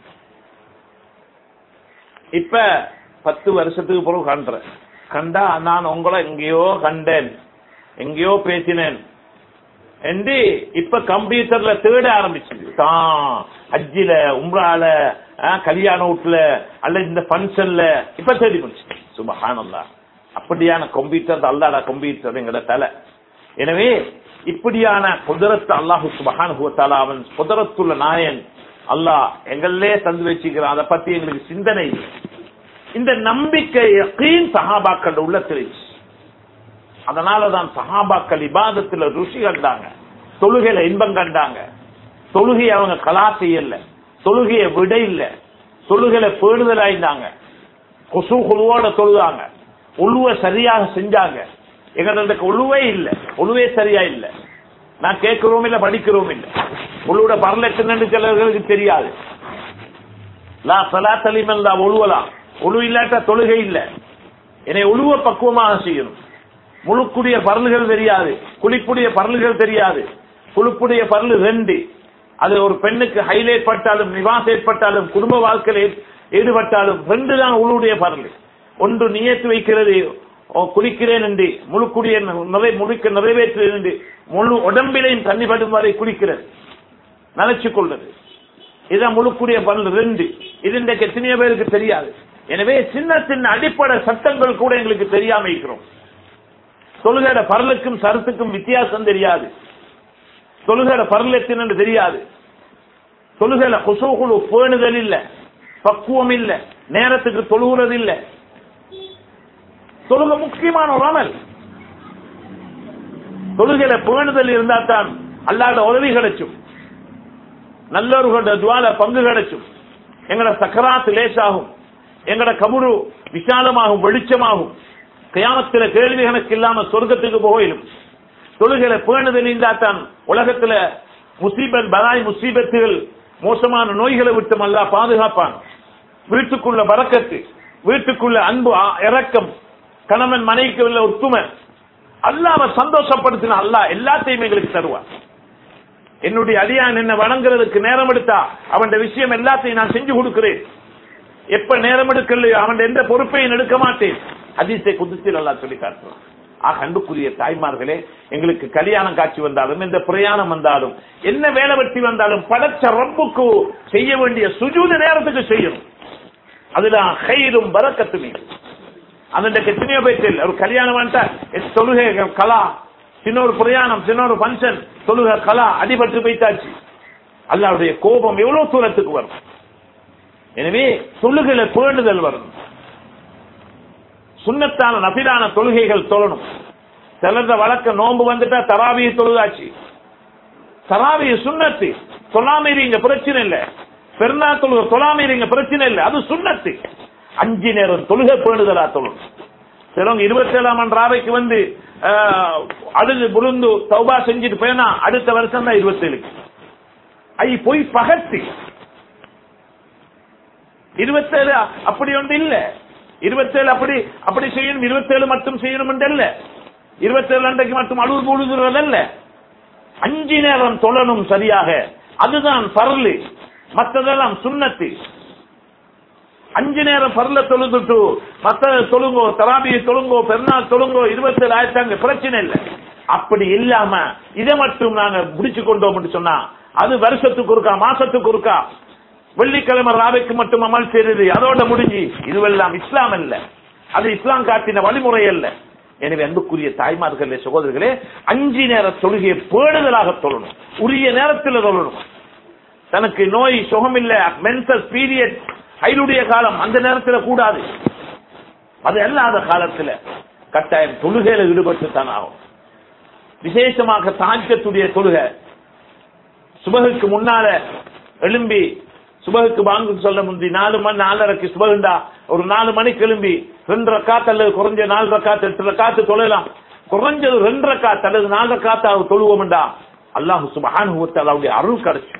இப்ப பத்து வருஷத்துக்கு பிறகு கண்டேன் கண்டா நான் உங்களை எங்கேயோ கண்டேன் எங்கேயோ பேசினேன் என்று இப்ப கம்ப்யூட்டர்ல தேட ஆரம்பிச்சது தான் ஹஜ்ஜில உம்ரால ஆஹ், கல்யாண வீட்டுல அல்லது இந்த ஃபங்க்ஷன்ல இப்ப தேடி போச்சு சுபஹானல்லா அப்படியான கம்ப்யூட்டர் அல்லாட கம்ப்யூட்டர் எங்கட தலை எனவே இப்படியான குதிரத்து அல்லாஹு சுபஹானுவத்தால அவன் குதிரத்துள்ள நாயன் அல்லாஹ் எங்களே தந்து வச்சுக்கிறான் அதை பத்தி எங்களுக்கு சிந்தனை இல்லை. இந்த நம்பிக்கை யக்கீன் சஹாபாக்கள் உள்ளத்தில் இருந்துச்சு. அதனாலதான் சஹாபாக்கள் இபாதத்துல ருசி கண்டாங்க தொழுகையில இன்பம் கண்டாங்க தொழுகை அவங்க கலா செய்யல தொழுகைய விட இல்ல தொழுகையில பேணுதலாயிருந்தாங்க கொசு குழுவோட தொழுதாங்க உழுவ சரியாக செஞ்சாங்க எங்களுக்கு உழுவே இல்ல உழுவே சரியா இல்ல நான் கேட்கிறோம் இல்ல படிக்கிறோம் இல்ல உழுவோட பரலட்சணம் சிலர்களுக்கு தெரியாது லா சலா தலிமல்லா ஒழுவலாம் ஒழு இல்லாட்ட தொழுகை இல்ல என்னை உழுவ பக்குவமாக செய்யணும் முழுக்குடைய பரல்கள் தெரியாது குளிப்புடைய பரல்கள் தெரியாது குளிப்புடைய பரல் ரெண்டு அது ஒரு பெண்ணுக்கு ஹைலைட் பட்டாலும் நிவாஸ் ஏற்பட்டாலும் குடும்ப வாழ்க்கையில் ஈடுபட்டாலும் ரெண்டு தான் உழுவுடைய பரல் ஒன்று நியத்து வைக்கிறது ஓ, குளிக்கிறேன் என்று முழுக்குடிய நிறை முழுக்க நிறைவேற்றுகிறேன் என்று முழு உடம்பிலையும் தண்ணி படும் வரை குளிக்கிறது நினைச்சுக் கொள்வது இதான் முழுக்குடைய பரல் ரெண்டு இது இன்றைக்கு எத்தனையோ பேருக்கு தெரியாது எனவே சின்ன சின்ன அடிப்படை சட்டங்கள் கூட எங்களுக்கு தெரியாம இருக்கிறோம் தொழுகையோட பரலுக்கும் சரத்துக்கும் வித்தியாசம் தெரியாது தொழுகையில பரலத்தின்னு தெரியாது தொழுகையில குசூகுழு பேணுதல் இல்ல பக்குவம் இல்ல நேரத்துக்கு தொழுகிறது இல்ல தொழுகை முக்கியமான ஒரு அமல் தொழுகையில பேணுதல் இருந்தா தான் அல்லாத உதவி கிடைச்சும் நல்லவர்களோட துவால பங்கு கிடைச்சும் எங்கட சக்கராத்து லேசாகும் எங்கட கபுரு விசாலமாகும் வெளிச்சமாகும் கயாமத்தில கேள்வி கணக்கு இல்லாம சொர்க்கத்துக்கு போயிடும் தொழுகையில பேணுதல் இருந்தா தான் உலகத்துல முசீபத் பலாய் முசீபத்துகள் மோசமான நோய்களை விட்டு அல்லா பாதுகாப்பான் வீட்டுக்குள்ள பறக்கத்து வீட்டுக்குள்ள அன்பு ஆ- இரக்கம் கணவன் மனைவிக்கு உள்ள ஒத்துமை அல்லாம சந்தோஷப்படுத்தின அல்லாஹ் எல்லாத்தையும் எங்களுக்கு தருவான் என்னுடைய அடியான் என்ன வணங்குறதுக்கு நேரம் எடுத்தா அவன் விஷயம் எல்லாத்தையும் நான் செஞ்சு கொடுக்கிறேன் எப்ப நேரம் எடுக்கலையோ அவன் எந்த பொறுப்பையும் எடுக்க மாட்டேன் அதிசய குதித்தில் அல்லாஹ் சொல்லி காட்டுவான் ஆக அன்புக்குரிய தாய்மார்களே எங்களுக்கு கல்யாணம் காட்சி வந்தாலும் எந்த பிரயாணம் வந்தாலும் என்ன வேலை வெட்டி வந்தாலும் படைச்ச ரப்புக்கு செய்ய வேண்டிய சுஜூத நேரத்துக்கு செய்யணும் அதுதான் ஹைரும் பரக்கத்துமே அந்த எத்தனையோ பேச்சு ஒரு கல்யாணம் வந்துட்டா எஸ் தொழுகை கலா சின்ன ஒரு பிரயாணம் சின்ன ஒரு ஃபங்க்ஷன் தொழுகை கலா அடிபட்டு போய்த்தாச்சு அல்லாவுடைய கோபம் எவ்வளவு தூரத்துக்கு வரும் எனவே தொழுகையில பேணுதல் வரும் சுண்ணத்தான நபிலான தொழுகைகள் தொழணும் சிலர்த வழக்க நோன்பு வந்துட்டா தராவிய தொழுதாச்சு தராவிய சுண்ணத்து தொழாமீரிங்க பிரச்சனை இல்ல பெருநா தொழுக தொழாமீரிங்க பிரச்சனை இல்ல அது சுண்ணத்து அஞ்சு நேரம் தொழுகை பேணுதலா தொழும் சிலவங்க இருபத்தி ஏழாம் ராவைக்கு வந்து ஆஹ், அழுது புருந்து தௌபா செஞ்சுட்டு போனா அடுத்த வருஷம் தான் இருபத்தி ஏழுக்கு ஐ போய் பகத்து இருபத்தேழு அப்படி ஒன்று இல்ல இருபத்தேழு அப்படி அப்படி செய்யணும் இருபத்தேழு மட்டும் செய்யணும் என்று அல்ல இருபத்தேழு அன்றைக்கு மட்டும் அழுது பொழுதுறதல்ல அஞ்சு நேரம் தொழணும் சரியாக அதுதான் பரலு மற்றதெல்லாம் சுண்ணத்து அஞ்சு நேரம் பரல தொழுதுட்டு மத்த தொழுங்கோ தராபியை தொழுங்கோ பெருநாள் தொழுங்கோ இருபத்தேழு ஆயிரத்தாங்க பிரச்சனை இல்லை அப்படி இல்லாம இதை மட்டும் நாங்க முடிச்சு கொண்டோம் சொன்னா அது வருஷத்துக்கு ஒருக்கா மாசத்துக்கு ஒருக்கா வெள்ளிக்கிழமை ராவைக்கு மட்டும் அமல் செய்தது அதோட முடிஞ்சு இதுவெல்லாம் இஸ்லாம் அல்ல அது இஸ்லாம் காட்டின வழிமுறை அல்ல எனவே அன்புக்குரிய தாய்மார்களே சகோதரர்களே அஞ்சு நேர தொழுகையை பேணுதலாக தொழணும் உரிய நேரத்தில் தொழணும் தனக்கு நோய் சுகமில்ல மென்சஸ் பீரியட் ஐலுடைய காலம் அந்த நேரத்தில் கூடாது அது அல்லாத காலத்துல கட்டாயம் தொழுகையில ஈடுபட்டு தான் ஆகும் விசேஷமாக தாஜத்துடைய தொழுகை சுபகுக்கு முன்னால எழும்பி சுபகுக்கு வாங்க சொல்ல முந்தி நாலு மணி நாலரைக்கு சுபகுண்டா ஒரு நாலு மணிக்கு எழும்பி ரெண்டு ரக்காத்து அல்லது குறைஞ்ச நாலு ரக்காத்து எட்டு ரக்காத்து தொழலாம் குறைஞ்சது ரெண்டு ரக்காத்து அல்லது நாலு ரக்காத்தாவது தொழுவோம்டா அல்லாஹு சுபஹானுடைய அருள் கிடைச்சு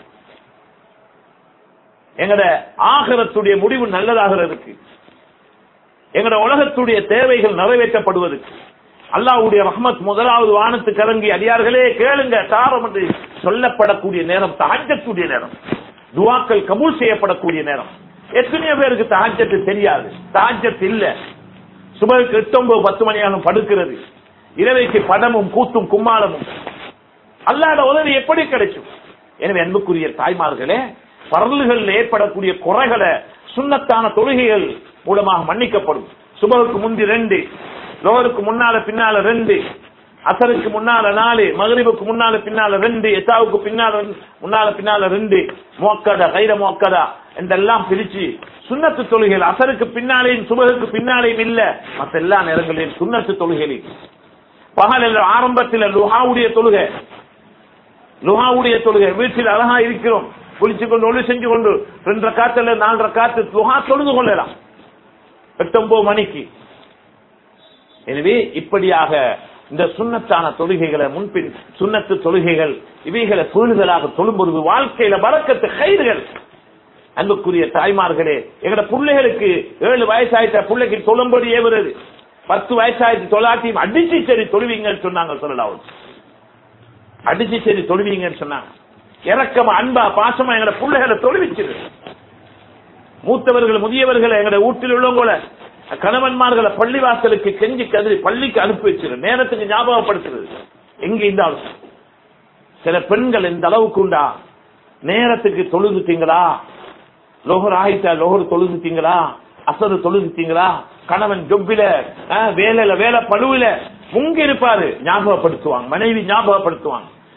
எங்கட ஆகரத்துடைய முடிவு நல்லதாகிறதுக்கு எங்கட உலகத்துடைய தேவைகள் நிறைவேற்றப்படுவதற்கு அல்லாஹ்வுடைய ரஹ்மத் முதலாவது வானத்துக்கு இறங்கி அடியார்களே கேளுங்க தாரம் என்று சொல்லப்படக்கூடிய நேரம் தஹஜத்துடைய நேரம் துவாக்கள் கபூல் செய்யப்படக்கூடிய நேரம் எத்தனையோ பேருக்கு தஹஜத்து தெரியாது தஹஜத் இல்ல சுபருக்கு எட்டு ஒன்பது பத்து மணி ஆகும் படுக்கிறது இரவைக்கு படமும் கூத்தும் கும்மாளமும் அல்லாத உதவி எப்படி கிடைக்கும் எனவே அன்புக்குரிய தாய்மார்களே பரல்கள் ஏற்படக்கூடிய குறைகளை சுண்ணத்தான தொழுகைகள் மூலமாக மன்னிக்கப்படும் சுபகுக்கு முந்தி ரெண்டு லோகருக்கு முன்னால பின்னால ரெண்டு அசருக்கு முன்னால நாலு மகரிபுக்கு முன்னால பின்னால ரெண்டு எத்தாவுக்கு பின்னால ரெண்டு, முன்னால பின்னால ரெண்டு மோக்கதா கைர மோக்கதா என்றெல்லாம் பிரிச்சு சுண்ணத்து தொழுகைகள் அசருக்கு பின்னாலேயும் சுபகுக்கு பின்னாலேயும் இல்ல மற்ற எல்லா நேரங்களிலும் சுண்ணத்து தொழுகையில் பகலில் ஆரம்பத்தில் லுஹாவுடைய தொழுகை லுஹாவுடைய தொழுகை வீட்டில் அழகா இருக்கிறோம் குளிச்சு கொண்டு ஒளி செஞ்சு கொண்டு ரெண்டரை காத்துல நாலரை காத்து லுஹா தொழுது கொள்ளலாம் எட்டு ஒன்பது மணிக்கு எனவே இப்படியாக இந்த சுண்ணத்தான தொழுகைகளை முன்பின் சுண்ணத்து தொழுகைகள் இவைகளை பேணுதலாக தொழும்பொழுது வாழ்க்கையில வழக்கத்து கைதுகள் அன்புக்குரிய தாய்மார்களே எங்கட பிள்ளைகளுக்கு ஏழு வயசாயிட்ட பிள்ளைக்கு தொழும்படி ஏவுறது பத்து வயசாயிட்டு தொள்ளாட்டியும் அடிச்சு சரி தொழுவீங்கன்னு சொன்னாங்க சொல்லலாம் அடிச்சு சரி தொழுவீங்கன்னு சொன்னாங்க இறக்கமா அன்பா பாசமா எங்கட பிள்ளைகளை தொழுவிச்சிரு மூத்தவர்கள் முதியவர்களை எங்கட வீட்டில் உள்ளவங்கள கணவன்மார்களை பள்ளிவாசலுக்கு கெஞ்சி கதிரி பள்ளிக்கு அனுப்பி வச்சிரு நேரத்துக்கு ஞாபகப்படுத்துறது எங்க இருந்தாலும் சில பெண்கள் இந்த அளவுக்கு உண்டா நேரத்துக்கு தொழுதுட்டீங்களா லோகர் ஆயிட்டா லோகர் தொழுதுட்டீங்களா அசரு தொழுதுட்டீங்களா கணவன் ஜொப்பில அஹ், வேலையில வேலை பழுவில முங்க இருப்பாரு ஞாபகப்படுத்துவாங்க மனைவி ஞாபகப்படுத்துவாங்க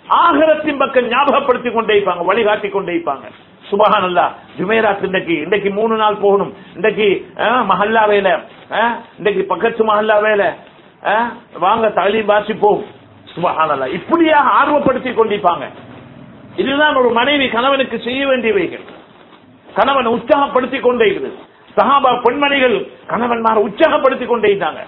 ஆகரத்தின் பக்கம் ஞாபகப்படுத்திக் கொண்டே இருப்பாங்க வழிகாட்டி கொண்டே இருப்பாங்க சுபஹான் அல்லா ஜுமேராத் இன்றைக்கு இன்றைக்கு மூணு நாள் போகணும் இன்றைக்கு அஹ், மஹல்லா வேலை அஹ், இன்றைக்கு பக்கத்து மஹல்லா வேலை அஹ், வாங்க தலீம் வாசிப்போம் சுபஹான் அல்லா இப்படியாக ஆர்வப்படுத்தி கொண்டிருப்பாங்க இதுதான் ஒரு மனைவி கணவனுக்கு செய்ய வேண்டியவைகள் கணவன் உற்சாகப்படுத்திக் கொண்டே இருக்குது சஹாபா பெண்மணிகள் கணவன்மாரை உற்சாகப்படுத்திக் கொண்டே இருந்தாங்க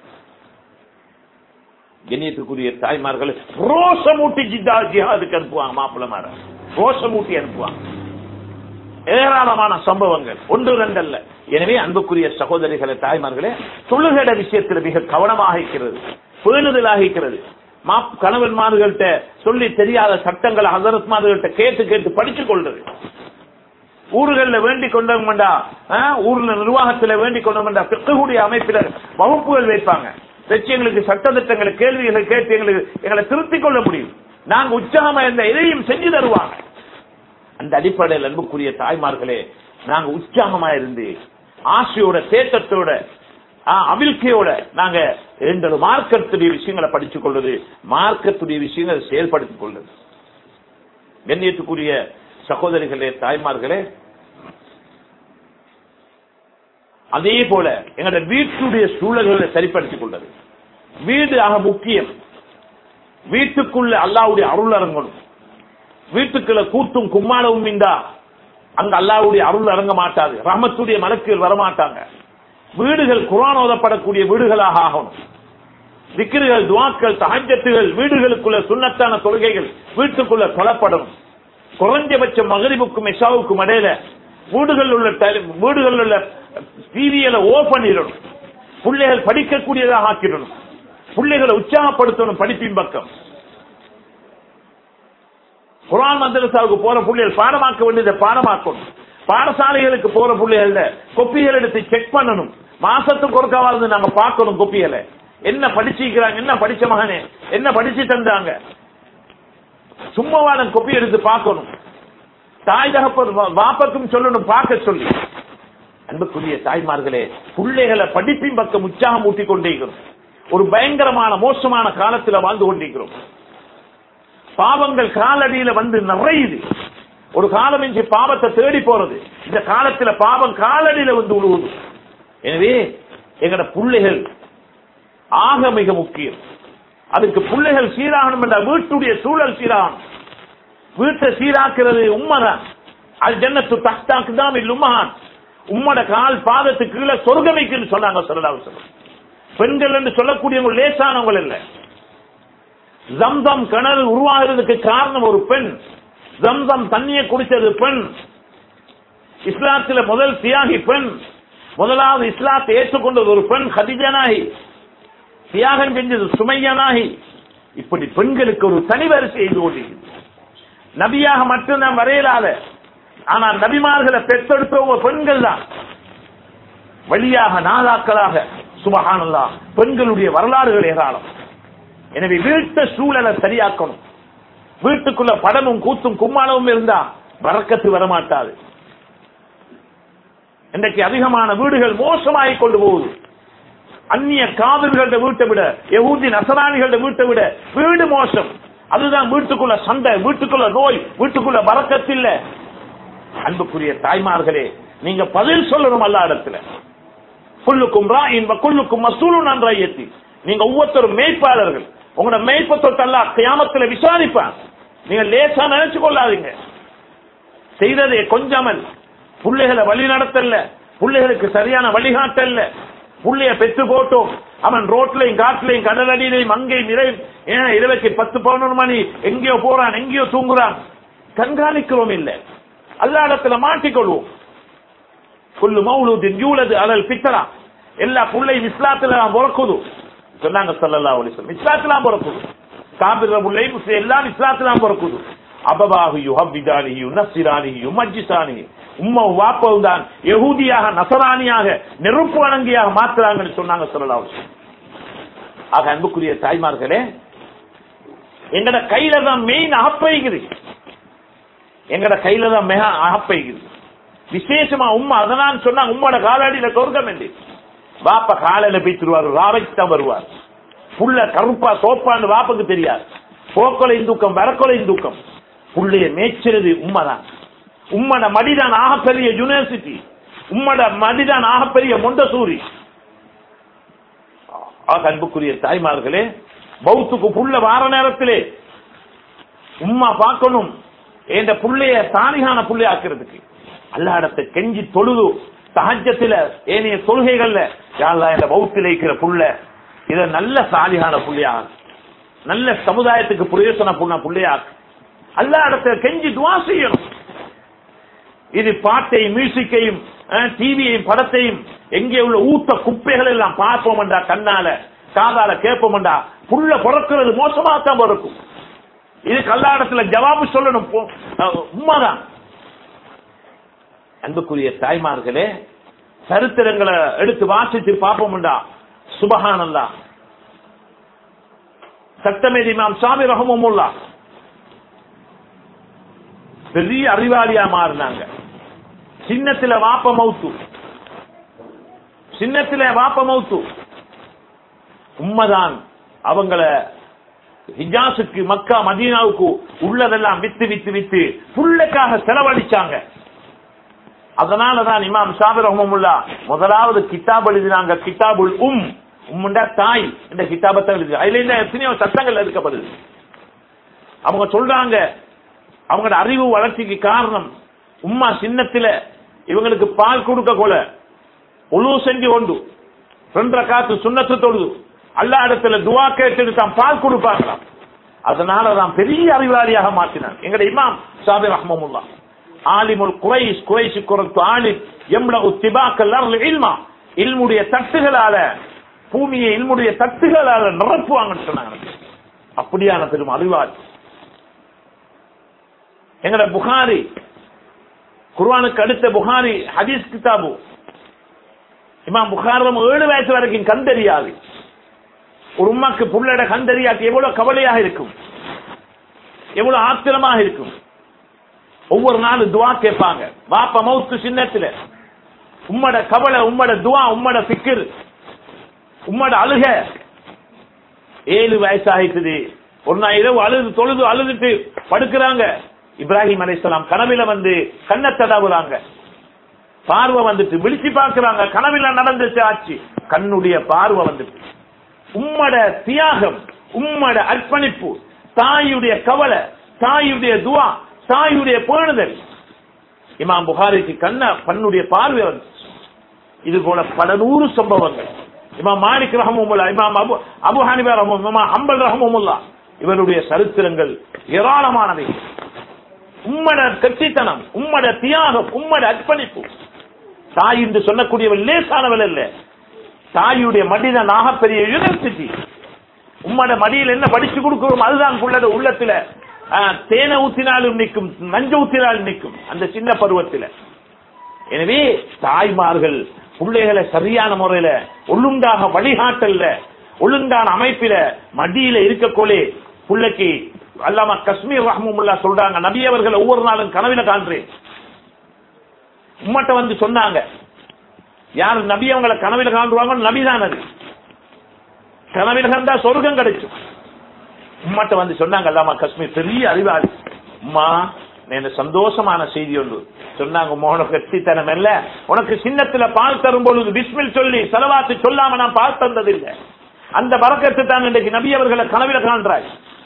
கண்ணியத்துக்குரிய தாய்மார்கள் ரோசமூட்டி ஜித்தா ஜிஹாதுக்கு அனுப்புவாங்க மாப்பிள்ளமார ரோசமூட்டி அனுப்புவாங்க ஏராளமான சம்பவங்கள் ஒன்று ரெண்டல்ல எனவே அன்புக்குரிய சகோதரிகளே தாய்மார்களே தொழுகட விஷயத்தில் மிக கவனமாக இருக்கிறது பேணுதலாக இருக்கிறது மா கணவன்மார்கள்ட்ட சொல்லி தெரியாத சட்டங்களை ஹசரத்மார்கள்ட்ட கேட்டு கேட்டு படித்துக் கொள்றது ஊர்கள்ல வேண்டிக் கொண்டோம்டா ஊர்ல நிர்வாகத்துல வேண்டிக் கொண்டோம்டா பிற்கூடிய அமைப்பினர் வகுப்புகள் வைப்பாங்க வச்சு எங்களுக்கு சட்டத்திட்டங்களை கேள்விகளை கேட்டு எங்களுக்கு எங்களை திருத்திக் கொள்ள முடியும் நாங்க உற்சாகமா இருந்த எதையும் செஞ்சு தருவாங்க அந்த அடிப்படையில் அன்புக்குரிய தாய்மார்களே நாங்க உற்சாகமா இருந்து ஆசையோட தேட்டத்தோட ஆ, அவிழ்க்கையோட நாங்க எங்கள் மார்க்கத்துடைய விஷயங்களை படித்துக் கொள்வது மார்க்கத்துடைய விஷயங்களை செயல்படுத்திக் கொள்வது கண்ணியத்துக்குரிய சகோதரிகளே தாய்மார்களே அதே போல எங்களுடைய வீட்டுடைய சூழல்களை சரிப்படுத்திக் கொள்வது வீடு ஆக முக்கியம் வீட்டுக்குள்ள அல்லாவுடைய அருள் அரங்கணும் வீட்டுக்குள்ள கூத்தும் கும்மாளவும் இந்தா அங்க அல்லாவுடைய அருள் அரங்க மாட்டாது ரஹமத்துடைய மலக்குகள் வரமாட்டாங்க வீடுகள் குரான் ஓதப்படக்கூடிய வீடுகளாக ஆகணும் திக்கிர்கள் துவாக்கள் தஹஜத்துகள் வீடுகளுக்குள்ள சுண்ணத்தான தொழுகைகள் வீட்டுக்குள்ள தொழப்படும் குறைஞ்சபட்ச மகரிபுக்கும் எஷாவுக்கும் இடையில வீடுகள் உள்ள டெலி- வீடுகள் உள்ள டிவியில ஓ பண்ணிடணும் பிள்ளைகள் படிக்கக்கூடியதாக ஆக்கிடணும் பிள்ளைகளை உற்சாகப்படுத்தணும் படிப்பின் பக்கம் குரான் மதரசாவுக்கு போற பிள்ளைகள் பாடமாக்க வேண்டியதை பாடமாக்கணும் பாடசாலைகளுக்கு போற பிள்ளைகள கொப்பிகள் எடுத்து செக் பண்ணணும் மாசத்துக்கு ஒருக்காவது நாங்க பார்க்கணும் கொப்பிகளை என்ன படிச்சிருக்கிறாங்க என்ன படிச்ச மகனே என்ன படிச்சு தந்தாங்க சும்மாவான கொப்பி எடுத்து பார்க்கணும் தாய் தகப்பன் வா- வாப்பக்கும் சொல்லணும் பார்க்க சொல்லி அன்புக்குரிய தாய்மார்களே பிள்ளைகளை படிப்பின் பக்கம் உற்சாகம் ஊட்டிக் கொண்டே இருக்கிறோம் ஒரு பயங்கரமான மோசமான காலத்துல வாழ்ந்து கொண்டிருக்கிறோம் பாவங்கள் காலடியில வந்து நிறையுது ஒரு காலம் இஞ்சி பாவத்தை தேடி போறது இந்த காலத்துல பாவம் காலடியில வந்து விழுவுது எனவே எங்கட பிள்ளைகள் ஆக மிக முக்கியம் அதுக்கு பிள்ளைகள் சீராகணும் என்ற வீட்டுடைய சூழல் சீராகணும் வீட்டை சீராக்குறது உண்மைதான் அது ஜன்னத்து தக்தாக்கு தான் உம்மஹான் உம்மோட கால் பாதத்துக்கு கீழே சொர்க்கமைக்குன்னு சொன்னாங்க சொல்லலாம் சொல்ல பெண்கள் என்று சொல்லக்கூடியவங்க லேசானவங்க இல்ல ஜம்சம் கிணறு உருவாகிறதுக்கு காரணம் ஒரு பெண் ஜம்சம் தண்ணியை குடிச்சது பெண் இஸ்லாத்துல முதல் தியாகி பெண் முதலாவது இஸ்லாத்தை ஏற்றுக்கொண்டது ஒரு பெண் ஹதிஜனாகி தியாகம் செஞ்சது சுமையனாகி இப்படி பெண்களுக்கு ஒரு தனி வரிசை செய்து கொண்டிருக்கிறது நபியாக மட்டும்தான் வரையலாத ஆனால் நபிமார்களை பெற்றெடுத்தவங்க பெண்கள் தான் வழியாக நாதாக்களாக சுபஹானல்லா பெண்களுடைய வரலாறுகள் ஏராளம் எனவே வீட்டு சூழலை சரியாக்கணும் வீட்டுக்குள்ள படமும் கூத்தும் கும்மாளமும் இருந்தா வரக்கத்து வரமாட்டாது இன்றைக்கு அதிகமான வீடுகள் மோசமாகிக் கொண்டு போகுது அந்நிய காவிர்கள வீட்டை விட யகூதி நசராணிகள வீட்டை விட வீடு மோசம் அதுதான் வீட்டுக்குள்ள சண்டை வீட்டுக்குள்ள நோய் வீட்டுக்குள்ள வரக்கத்தில்ல அன்புக்குரிய தாய்மார்களே நீங்க பதில் சொல்லணும் அல்ல இடத்துல குல்லுக்கும் ராயின் குல்லுக்கும் மசூலும் நன்றாயத்தி நீங்க ஒவ்வொருத்தரும் மேய்ப்பாளர்கள் உங்களோட மேய்ப்பத்தொட்டு அல்ல கியாமத்துல விசாரிப்பான் நீங்க லேசா நினைச்சு கொள்ளாதீங்க செய்ததே கொஞ்சமல் பிள்ளைகளை வழி நடத்தல பிள்ளைகளுக்கு சரியான வழிகாட்டல்ல புள்ளைய பெற்று போட்டோம் அவன் ரோட்லையும் காட்டுலையும் கடலடியிலையும் அங்கேயும் நிறை ஏன் இரவைக்கு பத்து பதினொரு மணி எங்கேயோ போறான் எங்கேயோ தூங்குறான் கண்காணிக்கிறோம் இல்ல அல்லா இடத்துல மாட்டிக்கொள்வோம் குல்லு மௌலூதின் யூலது அலல் பித்தரா எல்லா புள்ளையும் இஸ்லாத்துல தான் பிறக்குது சொன்னாங்க சல்லல்லா அலிஸ்லாம் இஸ்லாத்துல தான் பிறக்குது காபிர புள்ளை முஸ்லிம் எல்லாம் இஸ்லாத்துல தான் பிறக்குது அபபாகு யுஹபிதானிஹி நசிரானிஹி மஜ்ஜிசானிஹி உம்மா வாப்பவும் தான் யகூதியாக நசராணியாக நெருப்பு வணங்கியாக மாத்துறாங்கன்னு சொன்னாங்க சொல்லலாம் ஆக அன்புக்குரிய தாய்மார்களே எங்கட கையில தான் மெயின் அகப்பைக்குது எங்கட கையில தான் மிக அகப்பைக்குது விசேஷமா உம்மா அதனான் சொன்னாங்க உம்மோட காலடியில சொர்க்கம் என்று வாப்ப காலையில போய்த்துருவார் ராவைக்கு தான் வருவார் புள்ள கருப்பா சோப்பான்னு வாப்புக்கு தெரியாது போக்கொலையும் தூக்கம் வரக்கொலையும் தூக்கம் புள்ளைய மேய்ச்சிறது உண்மைதான் உம்மட மடிதான் ஆகப்பெரிய யூனிவர்சிட்டி உம்மட மடிதான் ஆகப்பெரிய மொண்டசூரி ஆக அன்புக்குரிய தாய்மார்களே பௌத்துக்கு புள்ள வார நேரத்திலே உம்மா பார்க்கணும் என்ற புள்ளைய தாலிகான புள்ளையாக்குறதுக்கு அல்லாடத்தை கெஞ்சி தொழுது தஹஜத்துல ஏனைய தொழுகைகள்ல யாரெல்லாம் இந்த பௌத்தில இருக்கிற புள்ள இத நல்ல சாலிகான புள்ளையா நல்ல சமுதாயத்துக்கு பிரயோசன புண்ண புள்ளையா அல்லாடத்தை கெஞ்சி துவா செய்யணும் இது பாட்டையும் மியூசிக்கையும் டிவியையும் படத்தையும் எங்கே உள்ள ஊத்த குப்பைகள் எல்லாம் பார்ப்போம்டா கண்ணால காதால கேட்போம்டா புள்ள பிறக்கிறது மோசமாத்தான் பிறக்கும் இது கல்லாடத்துல ஜவாபு சொல்லணும் போ- அஹ் உண்மைதான் அன்புக்குரிய தாய்மார்களே சரித்திரங்களை எடுத்து வாசித்து பார்ப்போம்டா சுபஹானல்லா சட்டமேதி இமாம் சாமி ரஹமுல்லா பெரிய அறிவாளியா மாறினாங்க சின்னத்துல வாப்ப மவுத்து சின்னத்துல வாப்ப மவுத்து உண்மைதான் அவங்கள ஹிஜாஸுக்கு மக்கா மதீனாவுக்கு உள்ளதெல்லாம் வித்து வித்து வித்து புள்ளைக்காக செலவழிச்சாங்க அதனாலதான் இமாம் ஷாபி ரஹமுல்லா முதலாவது கிதாப் எழுதினாங்க கிதாபுல் உம் உம்முண்டா தாய் இந்த கிதாபத்தை எழுதி அதுல இந்த எத்தனையோ சட்டங்கள் எடுக்கப்படுது அவங்க சொல்றாங்க அவங்களோட அறிவு வளர்ச்சிக்கு காரணம் உம்மா சின்னத்துல இவங்களுக்கு பால் கொடுக்க கொல உழு செஞ்சு கொண்டு ரெண்டரை காத்து சுண்ணத்து தொழுது அல்லா இடத்துல துவா கேட்டு தான் பால் கொடுப்பாங்களாம் அதனால தான் பெரிய அறிவாளியாக மாற்றினார் எங்கட இமாம் சாபி ரஹ்மமுல்லா ஆலிமுல் குறைஸ் குறைசி குரத்து ஆலிம் எம்ல உத்திபாக்கல் இல்மா இல்முடைய தட்டுகளால பூமியை இல்முடைய தட்டுகளால நிரப்புவாங்கன்னு சொன்னாங்க அப்படியான பெரும் அறிவாளி எங்கட புகாரி குர்ஆனுக்கு அடுத்த புகாரி ஹதீஸ் கிதாபு இமாம் புகாரம் ஏழு வயசு வரைக்கும் கண் தெரியாது ஒரு உம்மாக்கு புள்ளட கண் தெரியாது எவ்வளவு கவலையாக இருக்கும் எவ்வளவு ஆத்திரமாக இருக்கும் ஒவ்வொரு நாளும் துவா கேட்பாங்க வாப்ப மவுத்து சின்னத்துல உம்மட கவலை உம்மட துவா உம்மட பிக்கிர் உம்மட அழுக ஏழு வயசாகிட்டுது ஒரு நாள் இரவு அழுது தொழுது அழுதுட்டு படுக்கிறாங்க இப்ராஹிம் அலைஹிஸ்ஸலாம் கனவில வந்து கண்ணை தடவுறாங்க பார்வை வந்துட்டு விழிச்சு பார்க்கறாங்க கனவில நடந்துச்சு ஆச்சு கண்ணுடைய பார்வை வந்துட்டு உம்மட தியாகம் உம்மட அர்ப்பணிப்பு தாயுடைய கவலை தாயுடைய துவா தாயுடைய பேணுதல் இமாம் புகாரிக்கு கண்ண கண்ணுடைய பார்வை வந்து இது போல பல நூறு சம்பவங்கள் இமாம் மாலிக் ரஹமுல்லா இமாம் அபு அபு ஹனிபா ரஹமும் இமாம் அம்பல் ரஹமுல்லா இவருடைய சரித்திரங்கள் ஏராளமானவை உம்மட கட்சித்தனம் உம்மட தியாகம் உம்மட அர்ப்பணிப்பு தாய் என்று சொல்லக்கூடியவள் லேசானவள் அல்ல தாயுடைய மடிதான் நாகப்பெரிய யூனிவர்சிட்டி உம்மட மடியில் என்ன படிச்சு கொடுக்கிறோம் அதுதான் உள்ளது உள்ளத்துல ஆ, தேனை ஊத்தினாலும் நிற்கும் நஞ்ச ஊத்தினாலும் நிற்கும் அந்த சின்ன பருவத்தில் எனவே தாய்மார்கள் பிள்ளைகளை சரியான முறையில ஒழுங்காக வழிகாட்டல்ல ஒழுங்கான அமைப்பில மடியில இருக்கக்கோலே பிள்ளைக்கு அல்லாம காஷ்மீர் ரஹமுல்லா சொல்றாங்க நபி அவர்கள் ஒவ்வொரு நாளும் கனவில காண்றேன் உம்மட்ட வந்து சொன்னாங்க யார் நபி அவங்கள கனவில காண்றாங்க நபிதான் அது கனவில கண்டா சொர்க்கம் கிடைக்கும் உம்மட்ட வந்து சொன்னாங்க அல்லாமா காஷ்மீர் பெரிய அறிவாளி அம்மா எனக்கு சந்தோஷமான செய்தி ஒன்று சொன்னாங்க "உம்மா, உனக்கு கட்சித்தனம் இல்ல உனக்கு சின்னத்துல பால் தரும் பொழுது பிஸ்மில் சொல்லி செலவாத்து சொல்லாம நான் பால் தந்ததில்லை அந்த பறக்கத்து தான் இன்றைக்கு நபி அவர்களை கனவில காண்றாய்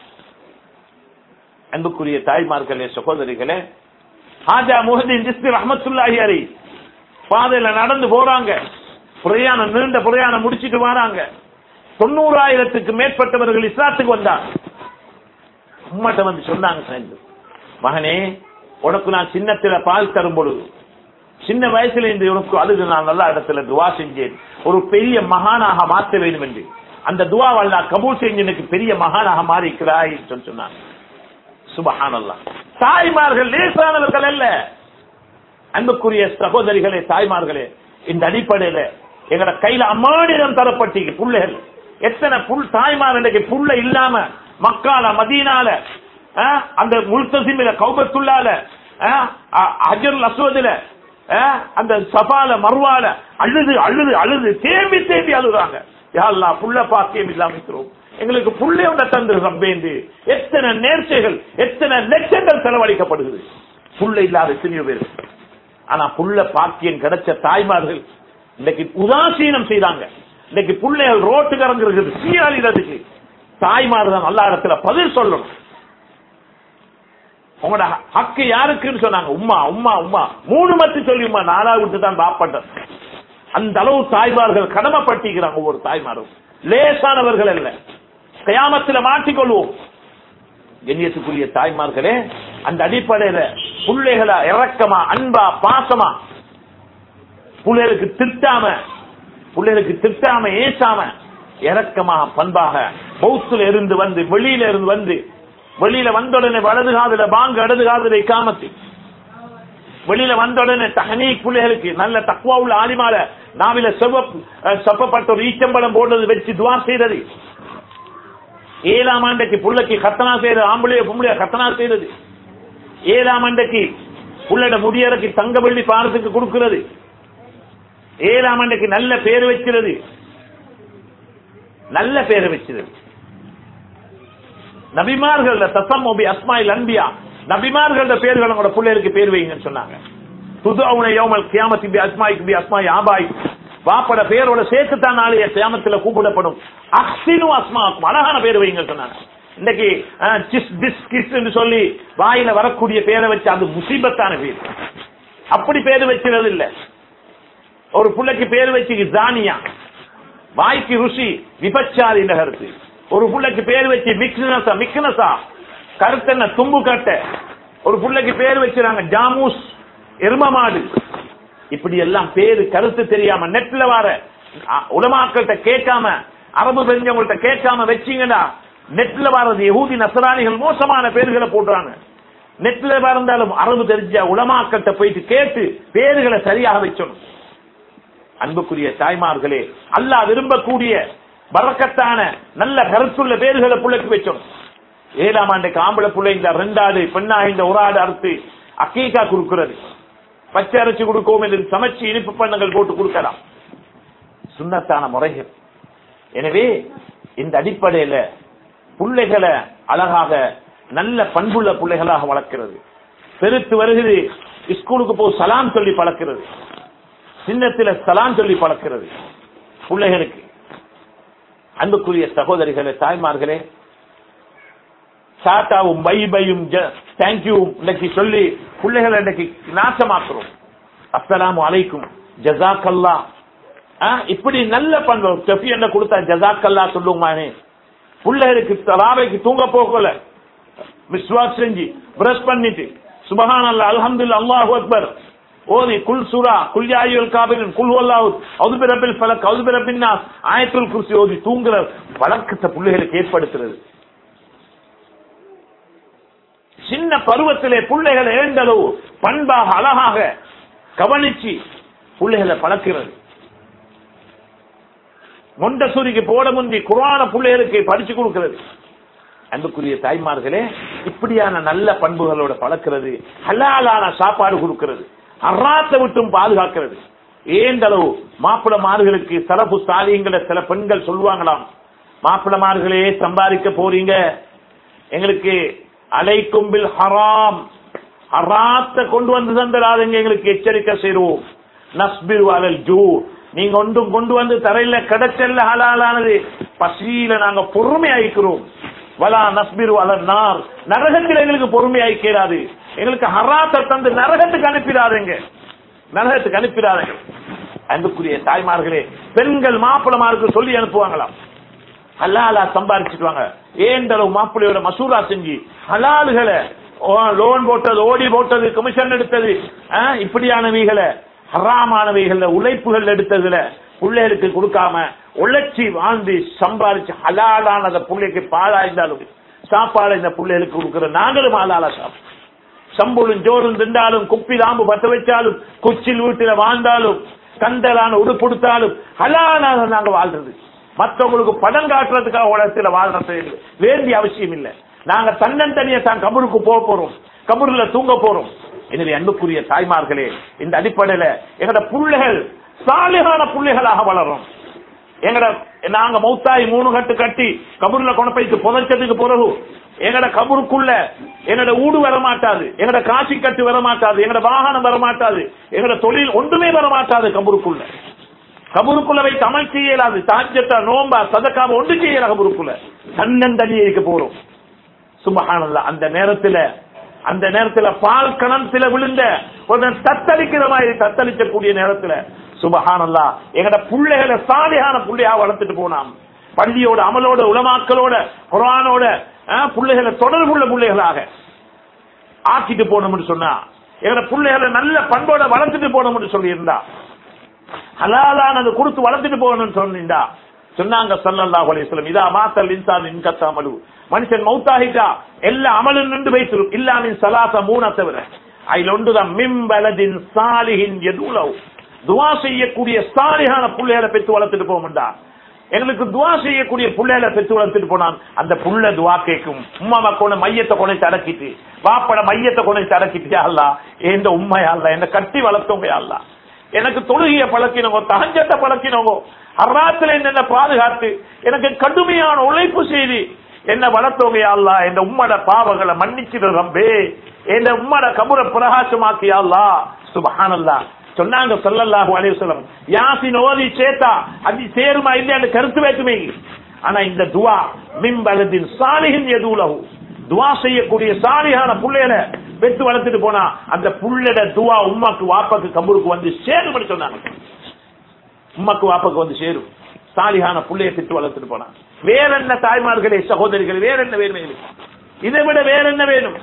அன்புக்குரிய தாய்மார்களே சகோதரிகளே ஹாஜா முஹதீன் ஜிஸ்மி ரஹமத்துல்லாஹி அலி பாதையில நடந்து போறாங்க பிரயாணம் நீண்ட பிரயாணம் முடிச்சிட்டு வராங்க தொண்ணூறாயிரத்துக்கு மேற்பட்டவர்கள் இஸ்லாத்துக்கு வந்தாங்க உம்மட்ட வந்து சொன்னாங்க சேர்ந்து மகனே உனக்கு நான் சின்னத்தில பால் தரும் பொழுது சின்ன வயசுல இருந்து உனக்கு அழுது நான் நல்ல இடத்துல துவா செஞ்சேன் ஒரு பெரிய மகானாக மாற்ற வேண்டும் என்று அந்த துவாவால் நான் கபூல் செஞ்சு எனக்கு பெரிய மகானாக மாறி இருக்கிறாய் என்று சொல்லி சொன்னாங்க சுபஹானல்லா தாய்மார்கள் லேசானவர்கள் அல்ல அன்புக்குரிய சகோதரிகளே தாய்மார்களே இந்த அடிப்படையில எங்கட கையில அம்மானிடம் தரப்பட்டீங்க புள்ளைகள் எத்தனை புல் தாய்மார் இன்றைக்கு புள்ள இல்லாம மக்கால மதீனால ஆ, அந்த முல்தசிமில கௌபத்துள்ளால அஜர் அஸ்வதில ஆ, அந்த சபால மர்வால அழுது அழுது அழுது தேம்பி தேம்பி அழுகுறாங்க யாழ்லா புள்ள பாக்கியம் இல்லாம இருக்கிறோம் எங்களுக்கு புள்ளை ஒன்றை தந்து ரப்பேந்து எத்தனை நேர்ச்சைகள் எத்தனை லட்சங்கள் செலவழிக்கப்படுகிறது புள்ள இல்லாத எத்தனையோ பேர் ஆனா புள்ள பாக்கியம் கிடைச்ச தாய்மார்கள் இன்னைக்கு உதாசீனம் செய்தாங்க இன்னைக்கு பிள்ளைகள் ரோட்டுக்கு இறங்குறது சீரழிறதுக்கு தாய்மார் தான் நல்ல இடத்துல பதில் சொல்லணும் உங்களோட ஹக்கு யாருக்குன்னு சொன்னாங்க உம்மா உம்மா உம்மா மூணு மட்டும் சொல்லி உம்மா நாலா விட்டு தான் பாப்பட்டேன் அந்த அளவு தாய்மார்கள் கடமைப்பட்டிக்கிறாங்க ஒவ்வொரு தாய்மாரும் லேசானவர்கள் அல்ல கயாமத்துல மாட்டிக்கொள்வோம் கண்ணியத்துக்குரிய தாய்மார்களே அந்த அடிப்படையில பிள்ளைகளை இறக்கமா அன்பா பாசமா பிள்ளைகளுக்கு திட்டாம பிள்ளைகளுக்கு திட்டாம ஏசாம இறக்கமாக பண்பாக பௌத்துல இருந்து வந்து வெளியில இருந்து வந்து வெளியில வந்த உடனே வலது காதுல பாங்க இடது காதுல காமத்தி வெளியில வந்த உடனே தகனி பிள்ளைகளுக்கு நல்ல தக்குவா உள்ள ஆலிமால நாவில செவப்பு செப்பப்பட்ட ஒரு ஈச்சம்பழம் போடுறது வச்சு துவா செய்யறது ஏழாம் ஆண்டைக்கு புள்ளைக்கு கத்தனா செய்யறது ஆம்பளைய பொம்பளைய கத்தனா செய்யறது ஏழாம் ஆண்டைக்கு புள்ளட முடியறக்கு தங்க வெள்ளி பாரத்துக்கு கொடுக்கிறது ஏழாம் ஆண்டைக்கு நல்ல பேர் வைக்கிறது நல்ல பேர் வச்சிருது நபிமார்கள் தசம்மோபி அஸ்மாயில் அன்பியா நபிமார்களோட பேர்கள் உங்களோட பிள்ளைகளுக்கு பேர் வைங்கன்னு சொன்னாங்க புது அவனை யோமல் கியாமத்தி பி அஸ்மாய்க்கு பி அஸ்மாய் ஆபாய் வாப்பட பேரோட சேர்த்து தான் நாளைய கியாமத்துல கூப்பிடப்படும் அஹ்சினு அஸ்மாக்கும் அழகான பேர் வைங்க சொன்னாங்க இன்னைக்கு சிஸ் டிஸ் கிஸ் என்று சொல்லி வாயில வரக்கூடிய பேரை வச்சு அது முசீபத்தான பேர் அப்படி பேர் வச்சிருது இல்ல ஒரு பிள்ளைக்கு பேர் வச்சு தானியா வாய்க்கு ருசி விபச்சாரி என்ற கருத்து ஒரு புள்ளைக்கு பேர் வச்சு மிக்னஸா மிக்னஸா கருத்து என்ன தும்பு கட்ட ஒரு புள்ளைக்கு பேர் வச்சுறாங்க ஜாமூஸ் எரும மாடு இப்படி எல்லாம் பேரு கருத்து தெரியாம நெட்ல வர உலமாக்கள்கிட்ட கேட்காம அரபு தெரிஞ்சவங்கள்ட்ட கேட்காம வச்சீங்கன்னா நெட்ல வர்றது யகூதி நசராணிகள் மோசமான பேர்களை போடுறாங்க நெட்ல இருந்தாலும் அரபு தெரிஞ்ச உலமாக்கள்கிட்ட போயிட்டு கேட்டு பேர்களை சரியாக வச்சணும் அன்புக்குரிய தாய்மார்களே அல்லாஹ் விரும்பக்கூடிய வரக்கத்தான நல்ல கருத்துள்ள பேர்களை பிள்ளைக்கு வச்சோம் ஏழாம் ஆண்டுக்கு ஆம்பளை பிள்ளை இந்த ரெண்டாடு பெண்ணா இந்த ஒரு ஆடு அறுத்து அக்கீக்கா கொடுக்கிறது பச்சை அரைச்சு கொடுக்கவும் என்று சமைச்சு இனிப்பு பண்ணங்கள் போட்டு கொடுக்கலாம் சுண்ணத்தான முறைகள் எனவே இந்த அடிப்படையில பிள்ளைகளை அழகாக நல்ல பண்புள்ள பிள்ளைகளாக வளர்க்கிறது பெருத்து வருகிறது ஸ்கூலுக்கு போ சலாம் சொல்லி பழக்கிறது சின்னத்தில சலாம் சொல்லி பழக்கிறது பிள்ளைகளுக்கு அன்புக்குரிய சகோதரிகளே தாய்மார்களே டாட்டாவும் பைபையும் தேங்க்யூ இன்னைக்கு சொல்லி பிள்ளைகளை இன்னைக்கு நாசமாக்குறோம் அஸ்ஸலாமு அலைக்கும் ஜசாக்கல்லா இப்படி நல்ல பண்பு செஃபி என்ன கொடுத்தா ஜசாக்கல்லா சொல்லுவானே பிள்ளைகளுக்கு தலாவைக்கு தூங்க போகல மிஸ்வாக் செஞ்சு பிரஷ் பண்ணிட்டு சுபஹான் அல்லா அல்ஹம்துல்லா அல்லாஹு அக்பர் ஓதி குல் சுரா குல் யாயுல் காபிரின் குல் வல்லாஹு அவுது பிரபில் ஃபலக் அவுது பிரபின் நாஸ் ஆயத்துல் குர்சி ஓதி தூங்குற வழக்கத்தை பிள்ளைகளுக்கு ஏற்படுத்துறது சின்ன பருவத்திலே பிள்ளைகளை எழுந்தளவு பண்பாக அழகாக கவனிச்சு பிள்ளைகளை பழக்கிறது மொண்டசூரிக்கு போட முந்தி குரான பிள்ளைகளுக்கு படிச்சு கொடுக்கிறது அன்புக்குரிய தாய்மார்களே இப்படியான நல்ல பண்புகளோட பழக்கிறது ஹலாலான சாப்பாடு கொடுக்கிறது அறாத்த விட்டும் பாதுகாக்கிறது ஏந்தளவு மாப்பிளமார்களுக்கு சிறப்பு சாதியங்களை சில பெண்கள் சொல்லுவாங்களாம் மாப்பிளமார்களே சம்பாதிக்க போறீங்க எங்களுக்கு அலைக்கும் பில் ஹராம் ஹராத்த கொண்டு வந்து தந்துடாதுங்க எங்களுக்கு எச்சரிக்கை செய்வோம் நஸ்பிர் அலல் ஜூ நீங்க ஒன்றும் கொண்டு வந்து தரையில கிடைச்சல்ல ஹலாலானது பசியில நாங்க பொறுமை ஆயிக்கிறோம் வலா நஸ்பிர் அலல் நார் நரகத்தில் எங்களுக்கு பொறுமை ஆயிக்கிறாது எங்களுக்கு ஹராத்த தந்து நரகத்துக்கு அனுப்பிடாதுங்க நரகத்துக்கு அனுப்பிடாதுங்க அன்புக்குரிய தாய்மார்களே பெண்கள் மாப்பிளமாருக்கு சொல்லி அனுப்புவாங்களாம் ஹலாலா சம்பாரிச்சுட்டு வாங்க ஏண்டளவு மாப்பிள்ளையோட மசூரா செஞ்சு ஹலாலுகளை லோன் போட்டது ஓடி போட்டது கமிஷன் எடுத்தது இப்படியானவைகளை ஹராமானவைகள உழைப்புகள் எடுத்ததுல பிள்ளைகளுக்கு கொடுக்காம உழைச்சி வாழ்ந்து சம்பாதிச்சு ஹலாலான பிள்ளைக்கு பாழாயிருந்தாலும் சாப்பாடு இந்த பிள்ளைகளுக்கு கொடுக்கிற நாங்களும் ஹலாலா சாப்பிடும் சம்புளும் ஜோறும் திண்டாலும் குப்பி தாம்பு பத்த வச்சாலும் குச்சில் வீட்டில வாழ்ந்தாலும் கந்தலான உடுப்படுத்தாலும் ஹலாலாக நாங்க வாழ்றது மற்றவங்களுக்கு படம் காட்டுறதுக்காக உலகத்துல வாழ்றது வேண்டிய அவசியம் இல்லை நாங்க தன்னன் தனியா தான் கபருக்கு போக போறோம் கபூர்ல தூங்க போறோம் எனவே அன்புக்குரிய தாய்மார்களே இந்த அடிப்படையில எங்களோட பிள்ளைகள் சாலிகான பிள்ளைகளாக வளரும் எங்கட நாங்க மௌத்தாய் மூணு கட்டு கட்டி கபூர்ல கொண்டு போயிட்டு புதைச்சதுக்கு பிறகு எங்கட கபருக்குள்ள எங்கட ஊடு வர மாட்டாது எங்கட காசி கட்டு வர மாட்டாது எங்கட வாகனம் வர மாட்டாது எங்கட தொழில் ஒன்றுமே வர மாட்டாது கபருக்குள்ள கபருக்குள்ள வைத்து அமல் செய்ய இயலாது தாஜ்யத்தா நோம்பா சதக்காம ஒன்று செய்யல கபருக்குள்ள தன்னந்தனி இருக்க போறோம் சுபஹானல்லா அந்த நேரத்துல அந்த நேரத்துல பால் கணத்துல விழுந்த ஒரு தத்தளிக்கிற மாதிரி தத்தளிக்கக்கூடிய நேரத்துல சுபஹானல்லா எங்கட புள்ளைகளை சாலியான புள்ளையா வளர்த்துட்டு போனாம் பள்ளியோட அமலோட உலமாக்களோட குரானோட அஹ், புள்ளைகளை தொடர்புள்ள பிள்ளைகளாக ஆக்கிட்டு போனோம்னு சொன்னா எங்கட பிள்ளைகளை நல்ல பண்போட வளர்த்துட்டு போனோம்னு சொல்லி இருந்தா ஹலாலானது கொடுத்து வளர்த்துட்டு போகணும்னு சொன்னீண்டா சொன்னாங்க ஸல்லல்லாஹு அலைஹி வஸல்லம் இதா மாத்தல் இன்சான் இன்கத்தாமலு மனுஷன் மௌத்தாகிட்டா எல்லா அமலும் நின்று வைத்திரும் இல்லாமின் சலாச மூண தவிர அதில் ஒன்றுதான் மிம்பலதின் சாலிஹின் எதுலவு துவா செய்யக்கூடிய சாலிகான பிள்ளைகளை பெற்று வளர்த்துட்டு போகமுண்டா எங்களுக்கு துவா செய்யக்கூடிய பிள்ளைகளை பெற்று வளர்த்துட்டு போனான் அந்த புள்ள துவா கேட்கும் உம்மா கொண்டு மையத்தை கொண்டு தடக்கிட்டு வாப்பட மையத்தை கொண்டு தடக்கிட்டு அல்லா இந்த உண்மையா அல்ல என்ன கட்டி வளர்த்தவங்க அல்லா எனக்கு தொழுகைய பழக்கினவங்க தகஞ்சத்தை பழக்கினவங்க அராத்துல என்ன பாதுகாத்து எனக்கு கடுமையான உழைப்பு செய்து என்ன வளர்த்தவங்க அல்லா இந்த உம்மட பாவங்களை மன்னிச்சிடு ரம்பே இந்த உம்மட கபுர பிரகாசமாக்கி அல்லா சுபஹானல்லா சொன்னாங்க ஸல்லல்லாஹு அலைஹி வஸல்லம் யாசின் ஓதி சேத்தா அது சேருமா இல்லையான்னு கருத்து வேற்றுமை ஆனா இந்த துவா மிம்பலதின் சாலிஹின் எதுலகு துவா செய்யக்கூடிய சாலியான புள்ளையில பெற்று வளர்த்துட்டு போனா அந்த புள்ளட துவா உம்மாக்கு வாப்பாக்கு கபூருக்கு வந்து சேரும்னு சொன்னாங்க உம்மாக்கு வாப்பாக்கு வந்து சேரும் சாலியான புள்ளைய பெற்று வளர்த்துட்டு போனா வேற என்ன தாய்மார்களே சகோதரிகள் வேற என்ன வேணும் எங்களுக்கு? இதை விட வேற என்ன வேணும்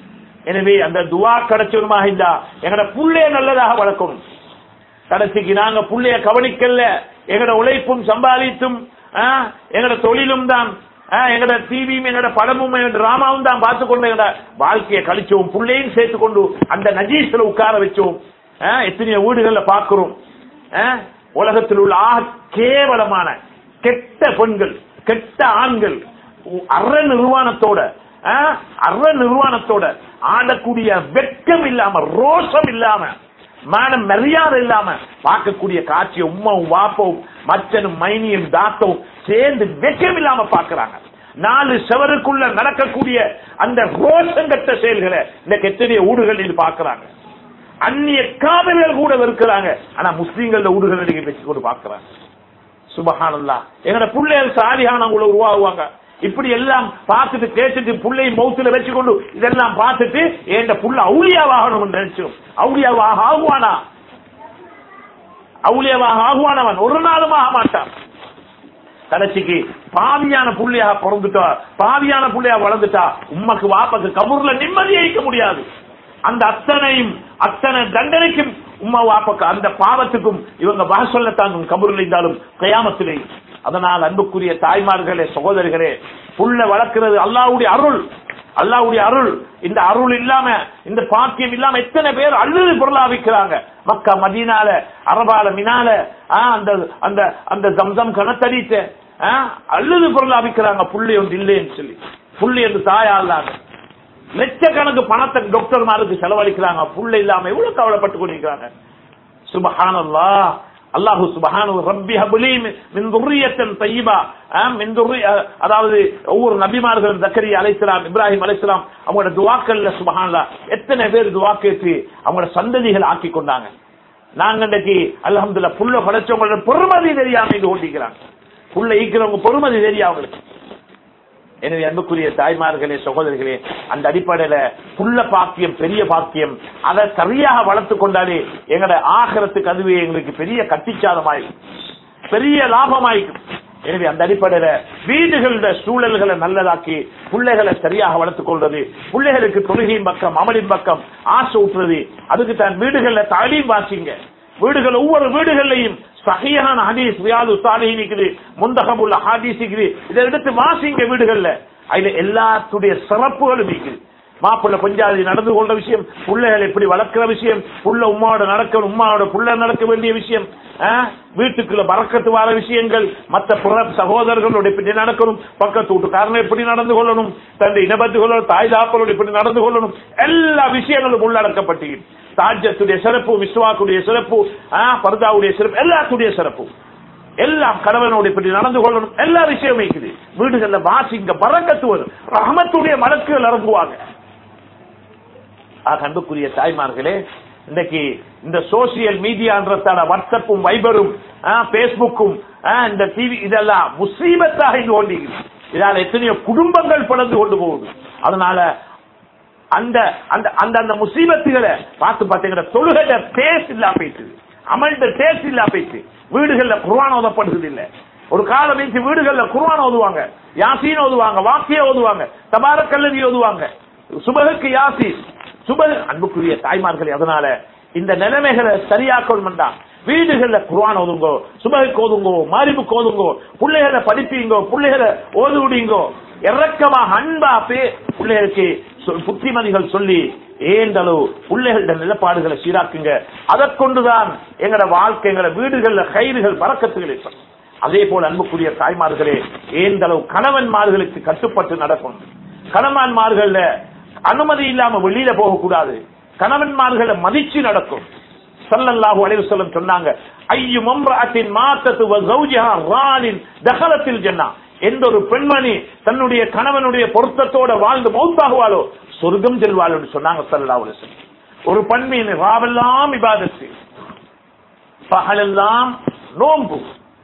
எனவே அந்த துவா கிடைச்சவனுமாக இருந்தா எங்கட புள்ளைய நல்லதாக வளர்க்கணும் கடைசிக்கு நாங்க புள்ளைய கவனிக்கல எங்கட உழைப்பும் சம்பாதித்தும் ஆ, எங்கட தொழிலும் தான் ஆ, எங்கட டிவியும் எங்கட படமும் எங்கட டிராமாவும் தான் பார்த்து கொண்டு எங்கட வாழ்க்கையை கழிச்சோம் புள்ளையும் சேர்த்து கொண்டு அந்த நஜீஸ்ல உட்கார வச்சோம் ஆ, எத்தனையோ வீடுகள்ல பாக்குறோம் ஆ, உலகத்தில் உள்ள ஆக கேவலமான கெட்ட பெண்கள் கெட்ட ஆண்கள் உ- அற நிர்வாணத்தோட ஆ, அற நிர்வாணத்தோட ஆடக்கூடிய வெட்கம் இல்லாம ரோஷம் இல்லாம மான மரியாதை இல்லாம பார்க்கக்கூடிய காட்சி உம்மாவும் வாப்பவும் மச்சனும் மைனியும் தாத்தவும் சேர்ந்து வெட்கம் இல்லாம பாக்குறாங்க நாலு செவருக்குள்ள நடக்கக்கூடிய அந்த ரோஷங்கட்ட செயல்களை இந்த கெத்தனைய ஊடுகளில் பார்க்கறாங்க அந்நிய காதல்கள் கூட இருக்கிறாங்க ஆனா முஸ்லீம்கள ஊடுகள் நீங்க வச்சு கொண்டு பார்க்கறாங்க சுபஹானல்லா எங்கட பிள்ளைகள் சாலியானவங்களை உருவாகுவாங்க இப்படி எல்லாம் பார்த்துட்டு கேட்டுட்டு புள்ளையை மௌத்துல வச்சுக்கொண்டு இதெல்லாம் பார்த்துட்டு என் புள்ள அவுளியாவாகணும் நினைச்சோம் அவுளியாவாக ஆகுவானா அவுளியாவாக ஆகுவானவன் ஒரு நாளும் ஆக மாட்டான் கடைசிக்கு பாவியான புள்ளையாக பிறந்துட்டா பாவியான புள்ளையா வளர்ந்துட்டா உம்மக்கு வாப்பக்கு கபூர்ல நிம்மதி அளிக்க முடியாது அந்த அத்தனையும் அத்தனை தண்டனைக்கும் உம்மா வாப்பக்கு அந்த பாவத்துக்கும் இவங்க வாசல்ல தாங்கும் கபூர்ல இருந்தாலும் கயாமத்திலே அதனால் அன்புக்குரிய தாய்மார்களே சகோதரிகளே புள்ள வளர்க்கிறது அல்லாவுடைய அருள் அல்லாவுடைய அருள் இந்த அருள் இல்லாம இந்த பாக்கியம் இல்லாம எத்தனை பேர் அழுது பொருளாவிக்கிறாங்க மக்கா மதீனால அரபால மினால ஆ, அந்த அந்த அந்த ஜம்சம் கணத்தடித்த ஆ, அழுது பொருளாவிக்கிறாங்க புள்ளி ஒன்று இல்லைன்னு சொல்லி புள்ளி என்று தாயா இல்லாங்க லட்சக்கணக்கு பணத்தை டாக்டர்மாருக்கு செலவழிக்கிறாங்க புள்ள இல்லாம எவ்வளவு கவலைப்பட்டு கொண்டிருக்கிறாங்க சுபஹானல்லா அல்லாஹு சுபஹானு ரப்பி ஹபுலி மின் துர்ரியத்தன் தையிபா மின் துர்ரி அஹ், அதாவது ஒவ்வொரு நபிமார்களும் ஜக்கரியா அலைஹிஸ்ஸலாம் இப்ராஹிம் அலைஹிஸ்ஸலாம் அவங்களோட துவாக்கல்ல சுபஹானல்லா எத்தனை பேர் துவா கேட்டு அவங்களோட சந்ததிகள் ஆக்கி கொண்டாங்க நாங்க இன்றைக்கு அல்ஹம்துலில்லாஹ் புள்ள படைச்சவங்களோட பொறுமதி தெரியாம இது ஓட்டிக்கிறாங்க புள்ள ஈக்கிறவங்க பொறுமதி தெரியும் அவங்களுக்கு எனவே அன்புக்குரிய தாய்மார்களே சகோதரிகளே அந்த அடிப்படையில புள்ள பாக்கியம் பெரிய பாக்கியம் அதை சரியாக வளர்த்து கொண்டாலே எங்கட ஆகரத்துக்கு அதுவே எங்களுக்கு பெரிய கட்டிச்சாதமாயிருக்கும் பெரிய லாபமாயிருக்கும் எனவே அந்த அடிப்படையில வீடுகள சூழல்களை நல்லதாக்கி பிள்ளைகளை சரியாக வளர்த்துக் கொள்வது பிள்ளைகளுக்கு தொழுகையின் பக்கம் அமலின் பக்கம் ஆசை ஊட்டுறது அதுக்கு தான் வீடுகள்ல தாலீம் வாசிங்க வீடுகள் ஒவ்வொரு வீடுகள்லையும் சகையான ஹதீஸ் ரியாது சாலிஹின் இருக்குது முந்தகமுள்ள ஹதீஸ் இருக்குது இதை எடுத்து வாசிங்க வீடுகள்ல அதுல எல்லாத்துடைய சிறப்புகளும் இருக்குது மாப்பிள்ளை பஞ்சாதி நடந்து கொண்ட விஷயம் பிள்ளைகள் எப்படி வளர்க்கிற விஷயம் புள்ள உமாவோட நடக்க உமாவோட புள்ள நடக்க வேண்டிய விஷயம் ஆ? வீட்டுக்குள்ள பறக்கத்து வர விஷயங்கள் மற்ற புற சகோதரர்களோட எப்படி நடக்கணும் பக்கத்து வீட்டுக்காரனை எப்படி நடந்து கொள்ளணும் தன் இனபத்துகளோட தாய் தாப்பலோட எப்படி நடந்து கொள்ளணும் எல்லா விஷயங்களும் உள்ளடக்கப்பட்டிருக்கு தாஜத்துடைய சிறப்பு விஸ்வாக்குடைய சிறப்பு ஆ, பர்தாவுடைய சிறப்பு எல்லாத்துடைய சிறப்பு எல்லாம் கணவனோடு இப்படி நடந்து கொள்ளணும் எல்லா விஷயமும் இருக்குது வீடுகள்ல வாசிங்க பறக்கத்து வரும் ரஹமத்துடைய மலக்குகள் இறங்குவாங்க ஆக அன்புக்குரிய தாய்மார்களே இன்னைக்கு இந்த சோசியல் மீடியான்றதான வாட்ஸ்அப்பும் வைபரும் பேஸ்புக்கும் இந்த டிவி இதெல்லாம் முசீபத்தாக இங்கு கொண்டிருக்கிறது இதால எத்தனையோ குடும்பங்கள் பிளந்து கொண்டு போகுது அதனால அந்த அந்த அந்த அந்த முசீபத்துகளை பார்த்து பார்த்தீங்கன்னா தொழுகை டேஸ்ட் இல்லா போயிட்டு அமல்ட டேஸ்ட் இல்லா போயிட்டு வீடுகள்ல குர்ஆன் ஓதப்படுகிறது இல்ல ஒரு காலம் வச்சு வீடுகள்ல குர்ஆன் ஓதுவாங்க யாசீன் ஓதுவாங்க வாக்கிய ஓதுவாங்க தபார கல்லதி ஓதுவாங்க சுபகுக்கு யாசீன் சுப அன்புக்குரிய தாய்மார்களே அதனால இந்த நிலைமைகளை சரியாக்கணும்டா வீடுகள்ல குர்ஆன் ஓதுங்கோ சுபகுக்கு ஓதுங்கோ மாரிபுக்கு ஓதுங்கோ பிள்ளைகளை படிப்பீங்கோ பிள்ளைகளை ஓது விடுங்கோ இறக்கமா அன்பா பே பிள்ளைகளுக்கு சொ- புத்திமதிகள் சொல்லி ஏந்தளவு பிள்ளைகளோட நிலப்பாடுகளை சீராக்குங்க அதை கொண்டுதான் எங்கட வாழ்க்கை எங்கட வீடுகள்ல கயிறுகள் பறக்கத்துகள் ஏற்படும் அதே போல அன்புக்குரிய தாய்மார்களே ஏந்தளவு கணவன்மார்களுக்கு கட்டுப்பட்டு நடக்கும் கணவன்மார்கள்ல அனுமதி இல்லாம வெளியில போகக்கூடாது கணவன்மார்களை மதிச்சு நடக்கும் ஸல்லல்லாஹு அலைஹி வஸல்லம் சொன்னாங்க ஐயு மம்ரஅத்தின் மாத்தத்து வ ஜௌஜஹா ராலின் தகலத்தில் ஜன்னா எந்த ஒரு பெண்மணி தன்னுடைய கணவனுடைய பொருத்தத்தோட வாழ்ந்து மௌத்தாகுவாளோ சொர்க்கம் செல்வாள் என்று சொன்னாங்க ஸல்லல்லாஹு அலைஹி வஸல்லம் ஒரு பண்பின் ராவெல்லாம் இபாதத்து பகலெல்லாம் நோன்பு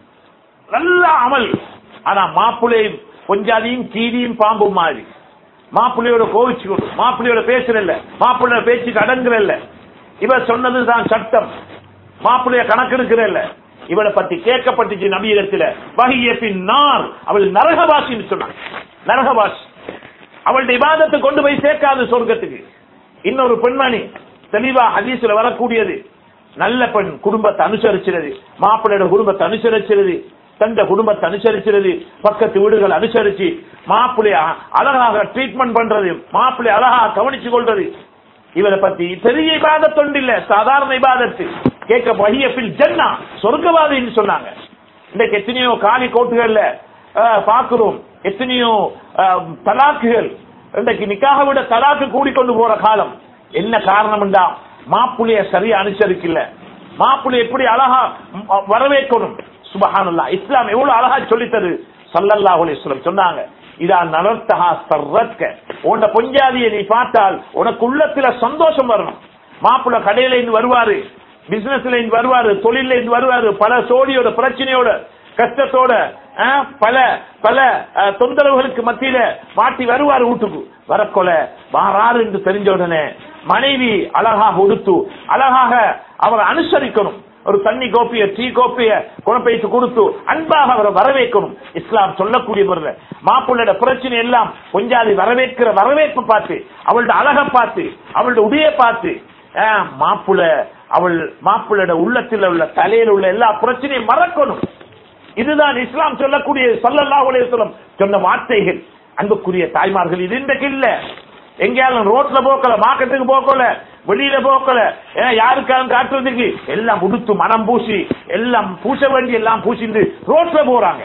நல்ல அமல் ஆனா மாப்பிள்ளை கொஞ்சாதியும் கீரியும் பாம்பும் மாதிரி மாப்பிள்ளையோட கோவிச்சுக்கணும் மாப்பிள்ளையோட பேசுறல்ல மாப்பிள்ளையோட பேச்சுக்கு அடங்குறல்ல இவ சொன்னதுதான் சட்டம் மாப்பிள்ளைய கணக்கெடுக்கிறல்ல இவளை பத்தி கேட்கப்பட்டுச்சு நபியிடத்துல வகிய பின்னார் அவள் நரகவாசின்னு சொன்னாங்க நரகவாசி அவளுடைய இபாதத்தை கொண்டு போய் சேர்க்காது சொர்க்கத்துக்கு இன்னொரு பெண்மணி தெளிவா ஹதீஸ்ல வரக்கூடியது நல்ல பெண் குடும்பத்தை அனுசரிக்கிறது மாப்பிள்ளையோட குடும்பத்தை அனுசரிக்கிறது தந்த குடும்பத்தை அனுசரிக்கிறது பக்கத்து வீடுகள் அனுசரிச்சு மாப்பிள்ளை அழகாக ட்ரீட்மெண்ட் பண்றது மாப்பிள்ளை அழகாக கவனிச்சு கொள்றது இவரை பத்தி பெரிய இபாதத் ஒன்று இல்ல சாதாரண இபாதத்து கேட்க வகியப்பில் ஜன்னா சொர்க்கவாதின்னு சொன்னாங்க இன்றைக்கு எத்தனையோ காலி கோட்டுகள்ல அஹ், பார்க்கிறோம் எத்தனையோ அஹ், தலாக்குகள் இன்றைக்கு நிக்காக விட தலாக்கு கூடிக்கொண்டு போற காலம் என்ன காரணம்டா மாப்பிள்ளைய சரியா அனுசரிக்கல மாப்பிள்ளை எப்படி அழகா ம், வரவேற்கணும் சுபஹானல்லாஹ் இஸ்லாம் எவ்வளவு அழகா சொல்லித்தது சல்லல்லாஹு அலைஹி வஸல்லம் சொன்னாங்க இதா நலர்த்தஹா சர்ரத்க உன்ட பொஞ்சாதியை நீ பார்த்தால் உனக்கு உள்ளத்துல சந்தோஷம் வரணும் மாப்பிள்ளை கடையில இருந்து வருவாரு பிசினஸ்ல இருந்து வருவாரு தொழில இருந்து வருவாரு பல சோழியோட பிரச்சனையோட கஷ்டத்தோட அஹ், பல பல அஹ், தொந்தரவுகளுக்கு மத்தியில மாட்டி வருவாரு வீட்டுக்கு வரக்கொல வாராரு என்று தெரிஞ்ச உடனே மனைவி அழகாக உடுத்து அழகாக அவரை அனுசரிக்கணும் ஒரு தண்ணி கோப்பிய டீ கோப்பிய குணப்பைத்து கொடுத்து அன்பாக அவரை வரவேற்கணும் இஸ்லாம் சொல்லக்கூடிய முறையில் மாப்பிள்ளோட பிரச்சனை எல்லாம் கொஞ்சாதி வரவேற்கிற வரவேற்பு பார்த்து அவளோட அழகை பார்த்து அவளோட உடைய பார்த்து ஆஹ், மாப்பிள்ள அவள் மாப்பிள்ளோட உள்ளத்தில் உள்ள தலையில் உள்ள எல்லா பிரச்சனையும் மறக்கணும் இதுதான் இஸ்லாம் சொல்லக்கூடிய சல்லல்லாஹு அலைஹி வஸல்லம் சொன்ன வார்த்தைகள் அன்புக்குரிய தாய்மார்கள் இது இன்றைக்கு இல்ல எங்கேயாலும் ரோட்ல போக்கல மார்க்கெட்டுக்கு போக்கல வெளியில போக்கல ஏன் யாருக்காலும் காட்டுறதுக்கு எல்லாம் உடுத்து மனம் பூசி எல்லாம் பூச வேண்டி எல்லாம் பூசிட்டு ரோட்ல போறாங்க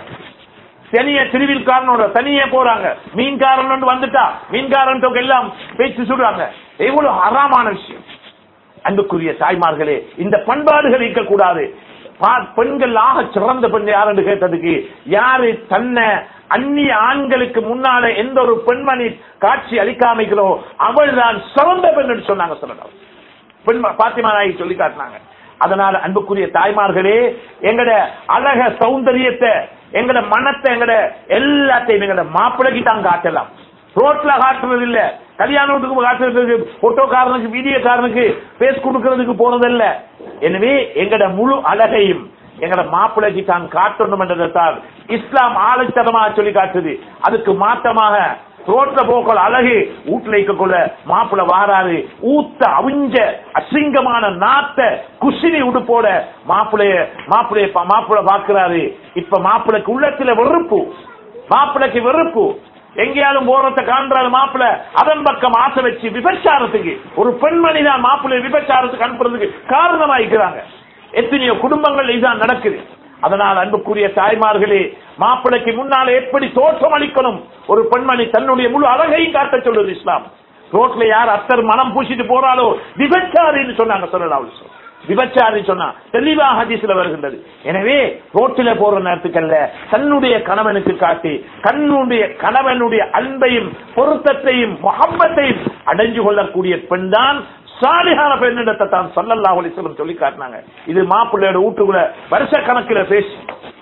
தனிய திருவில்காரனோட தனியே போறாங்க மீன்காரன் வந்துட்டா மீன்காரன் எல்லாம் பேச்சு சொல்றாங்க எவ்வளவு அறாமான விஷயம் அன்புக்குரிய தாய்மார்களே இந்த பண்பாடுகள் இருக்கக்கூடாது பா- பெண்கள் ஆக சிறந்த பெண் யார் என்று கேட்டதுக்கு யாரு தன்னை அந்நிய ஆண்களுக்கு முன்னால எந்த ஒரு பெண்மணி காட்சி அளிக்காமைக்கிறோ அவள் தான் சிறந்த பெண் என்று சொன்னாங்க சொல்லலாம் பெண் பாத்திமா நாயகி சொல்லி காட்டினாங்க அதனால அன்புக்குரிய தாய்மார்களே எங்கட அழக சௌந்தரியத்தை எங்கட மனத்தை எங்கட எல்லாத்தையும் எங்கட மாப்பிளைக்கு தான் காட்டலாம் ரோட்ல காட்டுறது இல்ல கல்யாண வீட்டுக்கு காட்டுறதுக்கு போட்டோக்காரனுக்கு வீடியோக்காரனுக்கு பேஸ் கொடுக்கறதுக்கு போனதல்ல எனவே எங்கட முழு அழகையும் எங்கட மாப்பிளைக்கு தான் காட்டணும் என்றதைத்தான் இஸ்லாம் ஆழத்தனமாக சொல்லி காட்டுது அதுக்கு மாற்றமாக ரோட்ல போக்கள் அழகு வீட்டுல இருக்கக்குள்ள மாப்பிள்ள வாராரு ஊத்த அவிஞ்ச அசிங்கமான நாத்த குசினி உடுப்போட மாப்பிளைய மாப்பிளைய மாப்பிள்ள பாக்குறாரு இப்ப மாப்பிளைக்கு உள்ளத்துல வெறுப்பு மாப்பிளைக்கு வெறுப்பு எங்கேயாலும் போறத காண்றாரு மாப்பிள்ள அதன் பக்கம் ஆசை வச்சு விபச்சாரத்துக்கு ஒரு பெண்மணி தான் மாப்பிள்ளை விபச்சாரத்துக்கு அனுப்புறதுக்கு காரணமாயிக்கிறாங்க எத்தனையோ குடும்பங்கள் இதுதான் நடக்குது அதனால் அன்புக்குரிய தாய்மார்களே மாப்பிளைக்கு முன்னால எப்படி தோற்றம் அளிக்கணும் ஒரு பெண்மணி தன்னுடைய முழு அழகையும் காட்ட சொல்லுது இஸ்லாம் ரோட்ல யார் அத்தர் மனம் பூசிட்டு போறாலோ விபச்சாரின்னு சொன்னாங்க சொல்லலாம் விபச்சாரி சொன்னா தெளிவா ஹதீஸ்ல வருகின்றது எனவே ரோட்டில போற நேரத்துக்கல்ல தன்னுடைய கணவனுக்கு காட்டி கண்ணுடைய கணவனுடைய அன்பையும் பொருத்தத்தையும் முகப்பத்தையும் அடைஞ்சு கொள்ளக்கூடிய பெண் தான் சாலிகான பெண்ணிடத்தை தான் சல்லல்லாஹு அலைஹி வஸல்லம் சொல்லி காட்டினாங்க இது மாப்பிள்ளையோட வீட்டுக்குள்ள வருஷ கணக்கில் பேசி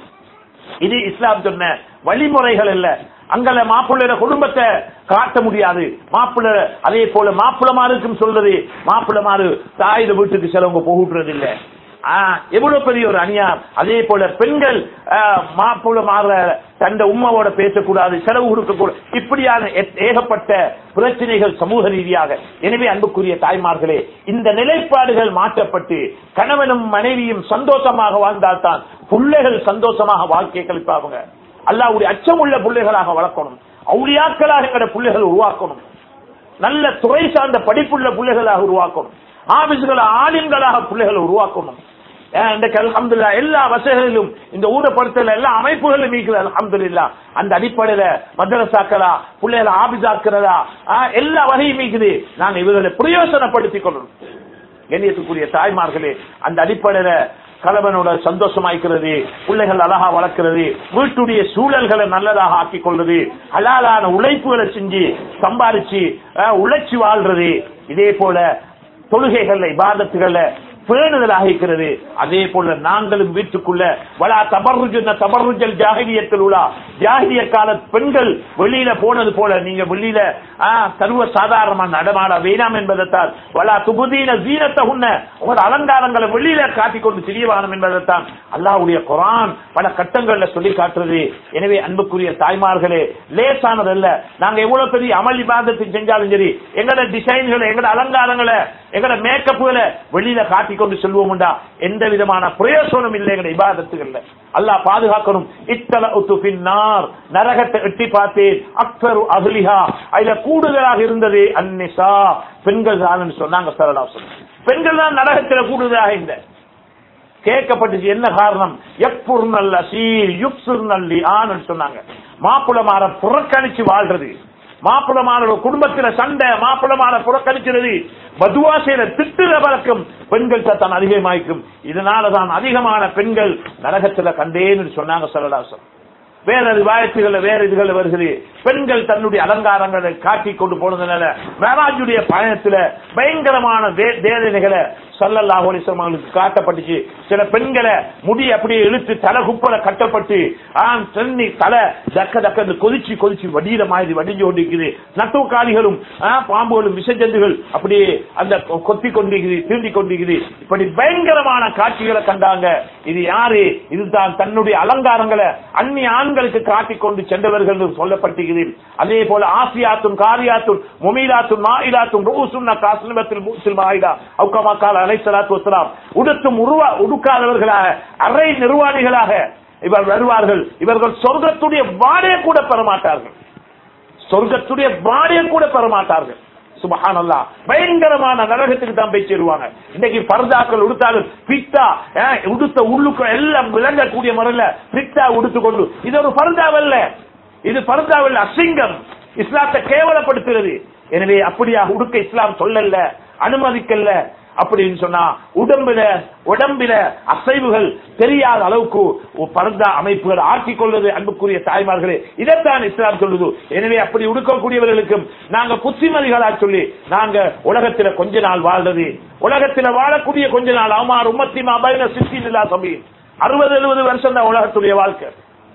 இது இஸ்லாம் சொன்ன வழிமுறைகள் இல்ல அங்கல மாப்பிள்ளையோட குடும்பத்தை காட்ட முடியாது மாப்பிள்ளை அதே போல மாப்பிள்ளமாருக்கும் சொல்றது மாப்பிள்ளமாரு தாயில வீட்டுக்கு சிலவங்க போகுறது இல்ல ஆ, எவ்வளவு பெரிய ஒரு அணியா அதே போல பெண்கள் மாப்பிள்ளமார தந்த உமாவோட பேசக்கூடாது செலவு கொடுக்கக்கூடாது இப்படியான எ- ஏகப்பட்ட பிரச்சனைகள் சமூக ரீதியாக எனவே அன்புக்குரிய தாய்மார்களே இந்த நிலைப்பாடுகள் மாற்றப்பட்டு கணவனும் மனைவியும் சந்தோஷமாக வாழ்ந்தால்தான் பிள்ளைகள் சந்தோஷமாக வாழ்க்கை கழிப்பாங்க அல்லாவுடைய அச்சமுள்ள பிள்ளைகளாக வளர்க்கணும் அவுளியாக்களாக எங்கட பிள்ளைகள் உருவாக்கணும் நல்ல துறை சார்ந்த படிப்புள்ள பிள்ளைகளாக உருவாக்கணும் ஆபீஸ்களை ஆலிம்களாக பிள்ளைகளை உருவாக்கணும் அஹ் இன்றைக்கு அல்ஹம்துலில்லா எல்லா வசதிகளிலும் இந்த ஊரப்படுத்தல எல்லா அமைப்புகளும் இருக்குது அல்ஹம்துலில்லா அந்த அடிப்படையில மதரசாக்களா பிள்ளைகளை ஆபிசாக்கிறதா எல்லா வகையும் இருக்குது நாங்க இவர்களை பிரயோசனப்படுத்திக் கொள்ளணும் கண்ணியத்துக்குரிய தாய்மார்களே அந்த அடிப்படையில கணவனோட சந்தோஷமாய்க்கிறது பிள்ளைகள் அழகா வளர்க்கிறது வீட்டுடைய சூழல்களை நல்லதாக ஆக்கிக் கொள்றது ஹலாலான உழைப்புகளை செஞ்சு சம்பாரிச்சு அஹ், உழைச்சு வாழ்றது இதே போல தொழுகைகள்ல இபாதத்துகள்ல பேணுதலாக இருக்கிறது அதே போல நாங்களும் வீட்டுக்குள்ள வலா தபர்ருஜன தபர்ருஜல் ஜாகிரியத்தில் உலா ஜாகிரிய கால பெண்கள் வெளியில போனது போல நீங்க வெளியில ஆ, சர்வ சாதாரணமா நடமாட வேணாம் என்பதைத்தான் வலா துபுதீன ஜீனத்தை உன்ன உங்களோட அலங்காரங்களை வெளியில காட்டிக் கொண்டு தெரியவானம் என்பதைத்தான் அல்லாஹ்வுடைய குரான் பல கட்டங்கள்ல சொல்லி காட்டுறது எனவே அன்புக்குரிய தாய்மார்களே லேசானதல்ல நாங்க எவ்வளவு பெரிய அமல் இபாதத்தை செஞ்சாலும் சரி எங்களோட டிசைன்களை எங்களோட அலங்காரங்களை எங்களோட மேக்கப்புகளை வெளியில காட்டிக் கொண்டு செல்வோம்டா எந்த விதமான பிரயோசனம் இல்லை எங்களோட இபாதத்துகள்ல அல்லாஹ் பாதுகாக்கணும் இத்தல உத்து பின்னார் நரகத்தை எட்டி பார்த்தேன் அக்தரு அகலிஹா அதுல கூடுதலாக இருந்தது அன்னிசா பெண்கள் தான் சொன்னாங்க சரடா பெண்கள் தான் நரகத்தில் கூடுதலாக இந்த கேட்கப்பட்டுச்சு என்ன காரணம் எப்பூர் நல்ல சீர் யுக்சுர் நல்லி ஆன்னு சொன்னாங்க மாப்பிளமார புறக்கணிச்சு வாழ்றது மாப்பிளமாரோட குடும்பத்துல சண்டை மாப்பிளமார புறக்கணிக்கிறது மதுவா செய்யற திட்டுற பழக்கம் பெண்கள் தான் அதிகமாய்க்கும் இதனாலதான் அதிகமான பெண்கள் நரகத்துல கண்டேன்னு சொன்னாங்க சரடாசம் வேற ரிவாயத்துகள் வேற இதுகள் வருகிறது பெண்கள் தன்னுடைய அலங்காரங்களை காட்டிக் கொண்டு போனதுனால மேராஜுடைய பயணத்துல பயங்கரமான வே- வேதனைகளை சல்லல்லாஹு அலைஹி வஸல்லம் அவர்களுக்கு காட்டப்பட்டுச்சு சில பெண்களை முடி அப்படியே இழுத்து தலை குப்பல கட்டப்பட்டு ஆண் தண்ணி தலை தக்க தக்க கொதிச்சு கொதிச்சு வடியில மாதிரி வடிஞ்சு கொண்டிருக்குது நட்டுக்காலிகளும் பாம்புகளும் விஷஜந்துகள் அப்படியே அந்த கொ- கொத்தி கொண்டிருக்குது தீண்டி கொண்டிருக்குது இப்படி பயங்கரமான காட்சிகளை கண்டாங்க இது யாரு இதுதான் தன்னுடைய அலங்காரங்களை அந்நிய ஆண்களுக்கு காட்டிக் கொண்டு சென்றவர்கள் என்று சொல்லப்பட்டிருக்கிறது அதே போல ஆசியாத்தும் காரியாத்தும் முமீலாத்தும் மாயிலாத்தும் ரூசுன்ன காசுனபத்தில் மூசில் மாயிலா அவுக்கமா கால அலைசலாத்து வசலாம் உடுத்தும் உருவா உடுக்காதவர்களாக அரை நிர்வாணிகளாக இவர் வருவார்கள் இவர்கள் சொர்க்கத்துடைய வாடகை கூட பெற மாட்டார்கள் சொர்க்கத்துடைய வாடகை கூட பெற மாட்டார்கள் சுபஹானல்லா பயங்கரமான நரகத்துக்கு தான் போய் சேருவாங்க இன்னைக்கு பர்தாக்கள் உடுத்தாலும் பித்தா அஹ், உடுத்த உள்ளுக்கு எல்லாம் விளங்கக்கூடிய முறையில பித்தா உடுத்துக்கொண்டு இது ஒரு பர்தாவல்ல இது பர்தாவல்ல அசிங்கம் இஸ்லாத்தை கேவலப்படுத்துகிறது எனவே அப்படியா உடுக்க இஸ்லாம் சொல்லல அனுமதிக்கல்ல அப்படின்னு சொன்னா உடம்புல உடம்பில அசைவுகள் தெரியாத அளவுக்கு ஒரு பரந்தா அமைப்புகள் ஆக்கிக் கொள்வது அன்புக்குரிய தாய்மார்களே இதைத்தான் இஸ்லாம் சொல்லுது எனவே அப்படி உடுக்கக்கூடியவர்களுக்கும் நாங்க புத்திமதிகளா சொல்லி நாங்க உலகத்துல கொஞ்ச நாள் வாழ்றது உலகத்துல வாழக்கூடிய கொஞ்ச நாள் அமார் உம்மத்தி மாபைன சித்தி இல்லா சபி அறுபது எழுபது வருஷம் தான் உலகத்துடைய வாழ்க்கை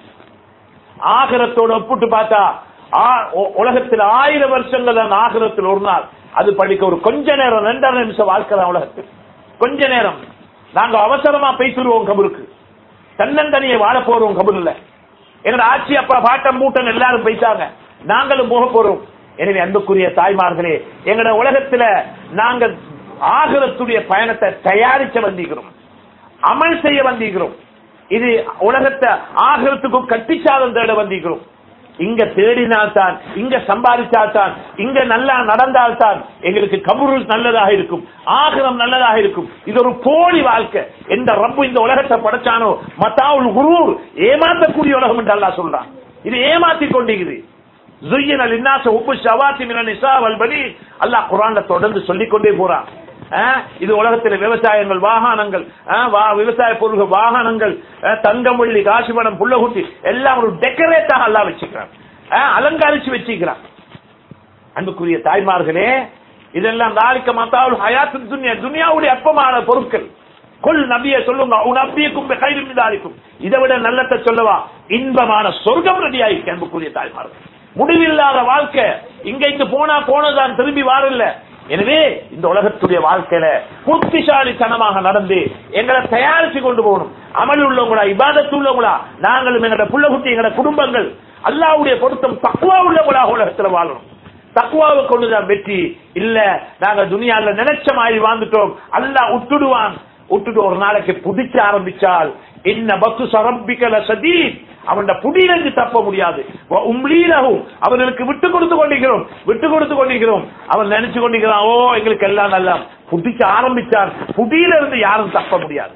ஆகரத்தோட ஒப்பிட்டு பார்த்தா ஆ- உ- உலகத்தில் ஆயிரம் வருஷங்கள் தான் ஆகரத்தில் ஒரு நாள் அது படிக்க ஒரு கொஞ்ச நேரம் ரெண்டரை நிமிஷம் வாழ்க்கை தான் உலகத்தில் கொஞ்ச நேரம் நாங்க அவசரமா பேசிடுவோம் கபருக்கு தன்னந்தனியை வாழ போறோம் கபருல என்னோட ஆட்சி அப்பா பாட்டம் மூட்டம் எல்லாரும் போயிட்டாங்க நாங்களும் போக போறோம் எனவே அன்புக்குரிய தாய்மார்களே எங்கட உலகத்துல நாங்க ஆகரத்துடைய பயணத்தை தயாரிச்ச வந்திருக்கிறோம் அமல் செய்ய வந்திருக்கிறோம் இது உலகத்தை ஆகரத்துக்கும் கட்டிச்சாதம் தேட வந்திருக்கிறோம் இங்க தேடினால்தான் இங்க சம்பாதிச்சால்தான் இங்க நல்லா நடந்தால்தான் எங்களுக்கு கபூர் நல்லதாக இருக்கும் ஆகிரம் நல்லதாக இருக்கும் இது ஒரு போலி வாழ்க்கை எந்த ரப்பு இந்த உலகத்தை படைச்சானோ மத்தாவுல் குரூர் ஏமாற்றக்கூடிய உலகம் என்று அல்லாஹ் சொல்றான் இது ஏமாத்தி கொண்டிருக்குது زين للناس حب الشهوات من النساء والبنين அல்லாஹ் குர்ஆன்ல தொடர்ந்து சொல்லிக் கொண்டே போறான் அஹ், இது உலகத்தில் விவசாயங்கள் வாகனங்கள் அஹ், வா- விவசாய பொருள்கள் வாகனங்கள் அஹ், தங்கம் வெள்ளி காசிபணம் புள்ளகுட்டி எல்லாம் ஒரு டெக்கரேட்டாக எல்லாம் வச்சுக்கிறான் அஹ், அலங்கரிச்சு வச்சுக்கிறான் அன்புக்குரிய தாய்மார்களே இதெல்லாம் தாலிக்க மத்தாவுல் ஹயாத்து துன்யா துனியாவுடைய அற்பமான பொருட்கள் கொல் நபிய சொல்லுங்க உன் அப்பியக்கும் கைதும் தாலிக்கும் இதை விட நல்லத்தை சொல்லவா இன்பமான சொர்க்கம் ரெடியாயிருக்கு அன்புக்குரிய தாய்மார்கள் முடிவில்லாத வாழ்க்கை இங்க இங்க போனா போனதான் திரும்பி வாரில்ல எனவே இந்த உலகத்துடைய வாழ்க்கையில புத்திசாலித்தனமாக நடந்து எங்களை தயாரிச்சு கொண்டு போகணும் அமல் உள்ளவங்களா இபாதத்து உள்ளவங்களா நாங்களும் எங்களோட புள்ள குட்டி எங்களோட குடும்பங்கள் அல்லாவுடைய பொருத்தம் தக்குவா உள்ளவங்களா உலகத்துல வாழணும் தக்குவாவை கொண்டுதான் வெற்றி இல்ல நாங்க துனியால நினைச்ச மாதிரி வாழ்ந்துட்டோம் அல்லாஹ் விட்டுடுவான் விட்டுட்டு ஒரு நாளைக்கு புடிச்ச ஆரம்பிச்சால் என்ன பத்து சரம்பிக்கல சதீத் அவன் புடியிலிருந்து தப்ப முடியாது உம்லீலகும் அவர்களுக்கு விட்டு கொடுத்து கொண்டிருக்கிறோம் விட்டு கொடுத்து கொண்டிருக்கிறோம் அவன் நினைச்சு கொண்டிருக்கிறான் ஓ எங்களுக்கு எல்லாம் நல்லா புடிச்சு ஆரம்பிச்சான் புடியிலிருந்து யாரும் தப்ப முடியாது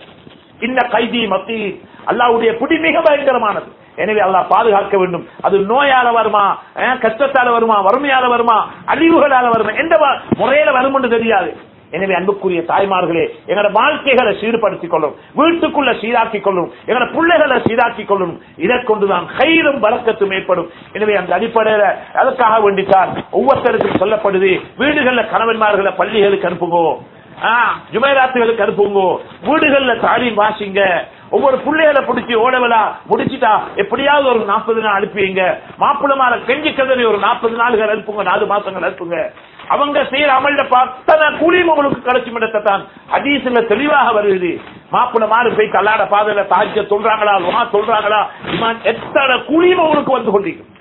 இந்த கைதி மத்தி அல்லாவுடைய புடி மிக பயங்கரமானது எனவே அல்லாஹ் பாதுகாக்க வேண்டும் அது நோயால வருமா அஹ், கஷ்டத்தால வருமா வறுமையால வருமா அழிவுகளால வருமா எந்த வ- முறையில வரும் என்று தெரியாது எனவே அன்புக்குரிய தாய்மார்களே எங்களோட வாழ்க்கைகளை சீர்படுத்திக் கொள்ளும் வீட்டுக்குள்ள சீராக்கிக் கொள்ளும் எங்களோட பிள்ளைகளை சீராக்கிக் கொள்ளும் இதை கொண்டுதான் கயிறும் பறக்கத்தும் ஏற்படும் எனவே அந்த அடிப்படையில அதற்காக வேண்டித்தான் ஒவ்வொருத்தருக்கும் சொல்லப்படுது வீடுகள்ல கணவன்மார்களை பள்ளிகளுக்கு அனுப்புங்கோ ஆ, ஜுமைராத்துகளுக்கு அனுப்புங்க வீடுகள்ல தாலீம் வாசிங்க ஒவ்வொரு பிள்ளைகளை பிடிச்சி ஓடவலா முடிச்சிட்டா எப்படியாவது ஒரு நாற்பது நாள் அனுப்புவீங்க மாப்பிள்ளமார கெஞ்சி கதறி ஒரு நாற்பது நாள்கள் அனுப்புங்க நாலு மாசங்கள் அனுப்புங்க அவங்க செய்யற அமல்ல பார்த்தா கூலியும் உங்களுக்கு கிடைச்சு தான் ஹதீஸ்ல தெளிவாக வருது மாப்பிள்ள மாறு போய் கல்லாட பாதையில தாஜ்ய சொல்றாங்களா லுஹா சொல்றாங்களா இமான் எத்தனை கூலியும் உங்களுக்கு வந்து கொண்டிருக்கும்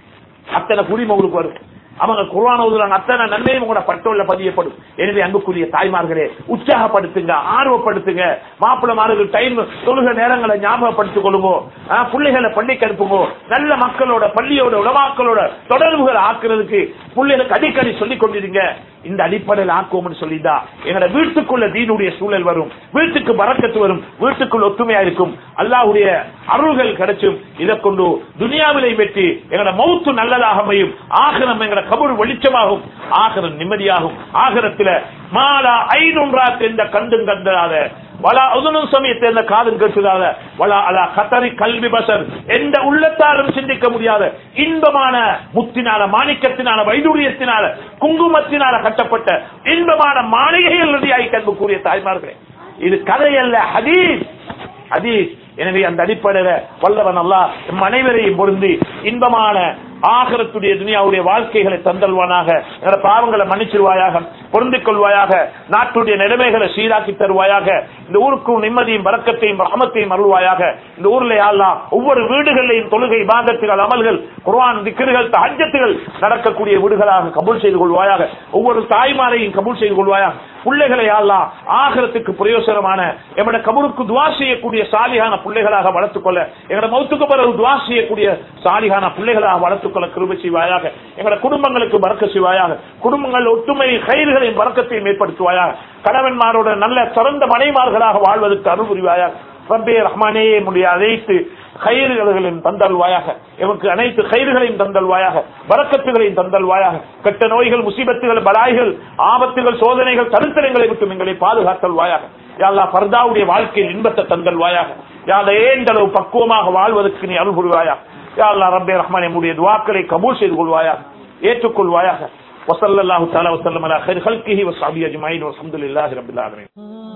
அத்தனை கூலியும் உங்களுக்கு வரும் அவங்க குர்ஆன் ஓதுறாங்க அத்தனை நன்மையும் உங்களோட பட்டோல்ல பதியப்படும் எனவே அன்புக்குரிய தாய்மார்களே உற்சாகப்படுத்துங்க ஆர்வப்படுத்துங்க மாப்பிள்ளமார்கள் டைம் தொழுக நேரங்களை ஞாபகப்படுத்திக் கொள்ளுங்க ஆ, பிள்ளைகளை பள்ளிக்கு அனுப்புங்க நல்ல மக்களோட பள்ளியோட உலமாக்களோட தொடர்புகளை ஆக்குறதுக்கு பிள்ளைகளுக்கு அடிக்கடி சொல்லிக் கொண்டிருங்க இந்த அடிப்படையில் ஆக்குவோம்னு சொல்லிதா எங்களோட வீட்டுக்குள்ள தீனுடைய சூழல் வரும் வீட்டுக்கு பறக்கத்து வரும் வீட்டுக்குள்ள ஒத்துமையா இருக்கும் அல்லாஹ்வுடைய அருள்கள் கிடைச்சும் இதை கொண்டு துனியாவிலை வெற்றி எங்களோட மௌத்து நல்லதாக அமையும் ஆகிரம் எங்களோட கபூர் வெளிச்சமாகும் ஆகிரம் நிம்மதியாகும் ஆகிரத்தில மாலா ஐநூறாத்து எந்த கண்டும் கண்டாத வலா உதனும் சமயத்தை எந்த காதும் கேட்காத வலா அலா கத்தரி கல்வி பசர் எந்த உள்ளத்தாலும் சிந்திக்க முடியாத இன்பமான முத்தினால மாணிக்கத்தினால வைடூரியத்தினால குங்குமத்தினால கட்டப்பட்ட இன்பமான மாளிகைகள் ரெடியாகி கண்புக்குரிய தாய்மார்களே இது கதை அல்ல ஹதீஸ் ஹதீஸ் எனவே அந்த அடிப்படையில வல்லவன் அல்லாஹ் நம் அனைவரையும் பொருந்தி இன்பமான ஆகரத்துடைய துனியாவுடைய வாழ்க்கைகளை தந்தல்வானாக எங்களோட பாவங்களை மன்னிச்சிருவாயாக பொருந்திக் கொள்வாயாக நாட்டுடைய நிலைமைகளை சீராக்கி தருவாயாக இந்த ஊருக்கும் நிம்மதியும் வரக்கத்தையும் ரஹமத்தையும் அருள்வாயாக இந்த ஊர்ல யாழ்லாம் ஒவ்வொரு வீடுகளிலையும் தொழுகை பாகத்துகள் அமல்கள் குர்ஆன் திக்கர்கள் தஹஜத்துகள் நடக்கக்கூடிய வீடுகளாக கபூல் செய்து கொள்வாயாக ஒவ்வொரு தாய்மாரையும் கபூல் செய்து கொள்வாயாக பிள்ளைகளை யாழ்லாம் ஆகரத்துக்கு பிரயோசனமான எங்களோட கபருக்கு துவா செய்யக்கூடிய சாலிகான பிள்ளைகளாக வளர்த்துக் கொள்ள எங்களோட மௌத்துக்கு பிறகு துவா செய்யக்கூடிய சாலிகான பிள்ளைகளாக வளர்த்துக் கொள்ள கிருபை செய்வாயாக எங்களோட குடும்பங்களுக்கு பறக்க செய்வாயாக குடும்பங்கள் ஒற்றுமை கயிறுகளையும் பறக்கத்தையும் ஏற்படுத்துவாயாக கணவன்மாரோட நல்ல சிறந்த மனைமார்களாக வாழ்வதற்கு அருள் புரிவாயாக ரப்பே ரஹ்மானே என்னுடைய அனைத்து கயிறுகளையும் தந்தல்வாயாக எமக்கு அனைத்து கயிறுகளையும் தந்தல்வாயாக வரக்கத்துகளையும் தந்தல்வாயாக கெட்ட நோய்கள் முசீபத்துகள் பலாய்கள் ஆபத்துகள் சோதனைகள் தருத்தரங்களை விட்டு எங்களை பாதுகாத்தல்வாயாக யாழ்லா பர்தாவுடைய வாழ்க்கையில் இன்பத்தை தந்தல்வாயாக யாழ் ஏந்தளவு பக்குவமாக வாழ்வதற்கு நீ அருள் புரிவாயாக யாழ்லா ரப்பே ரஹ்மான் என்னுடைய துவாக்களை கபூல் செய்து கொள்வாயாக ஏற்றுக்கொள்வாயாக وصلى الله تعالى وسلم على خير خلقه وصحبه اجمعين والحمد لله رب العالمين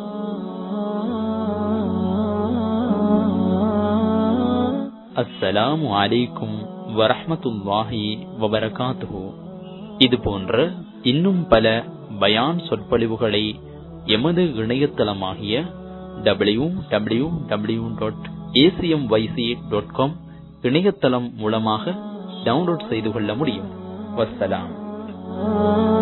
அஸ்ஸலாமு அலைக்கும் வரஹ்மத்துல்லாஹி வபரகாத்துஹு இது போன்ற இன்னும் பல பயான் சொற்பொழிவுகளை எமது இணையதளமாகிய W W W dot A C M Y C dot com இணையதளம் மூலமாக டவுன்லோட் செய்து கொள்ள முடியும் வஸ்ஸலாம்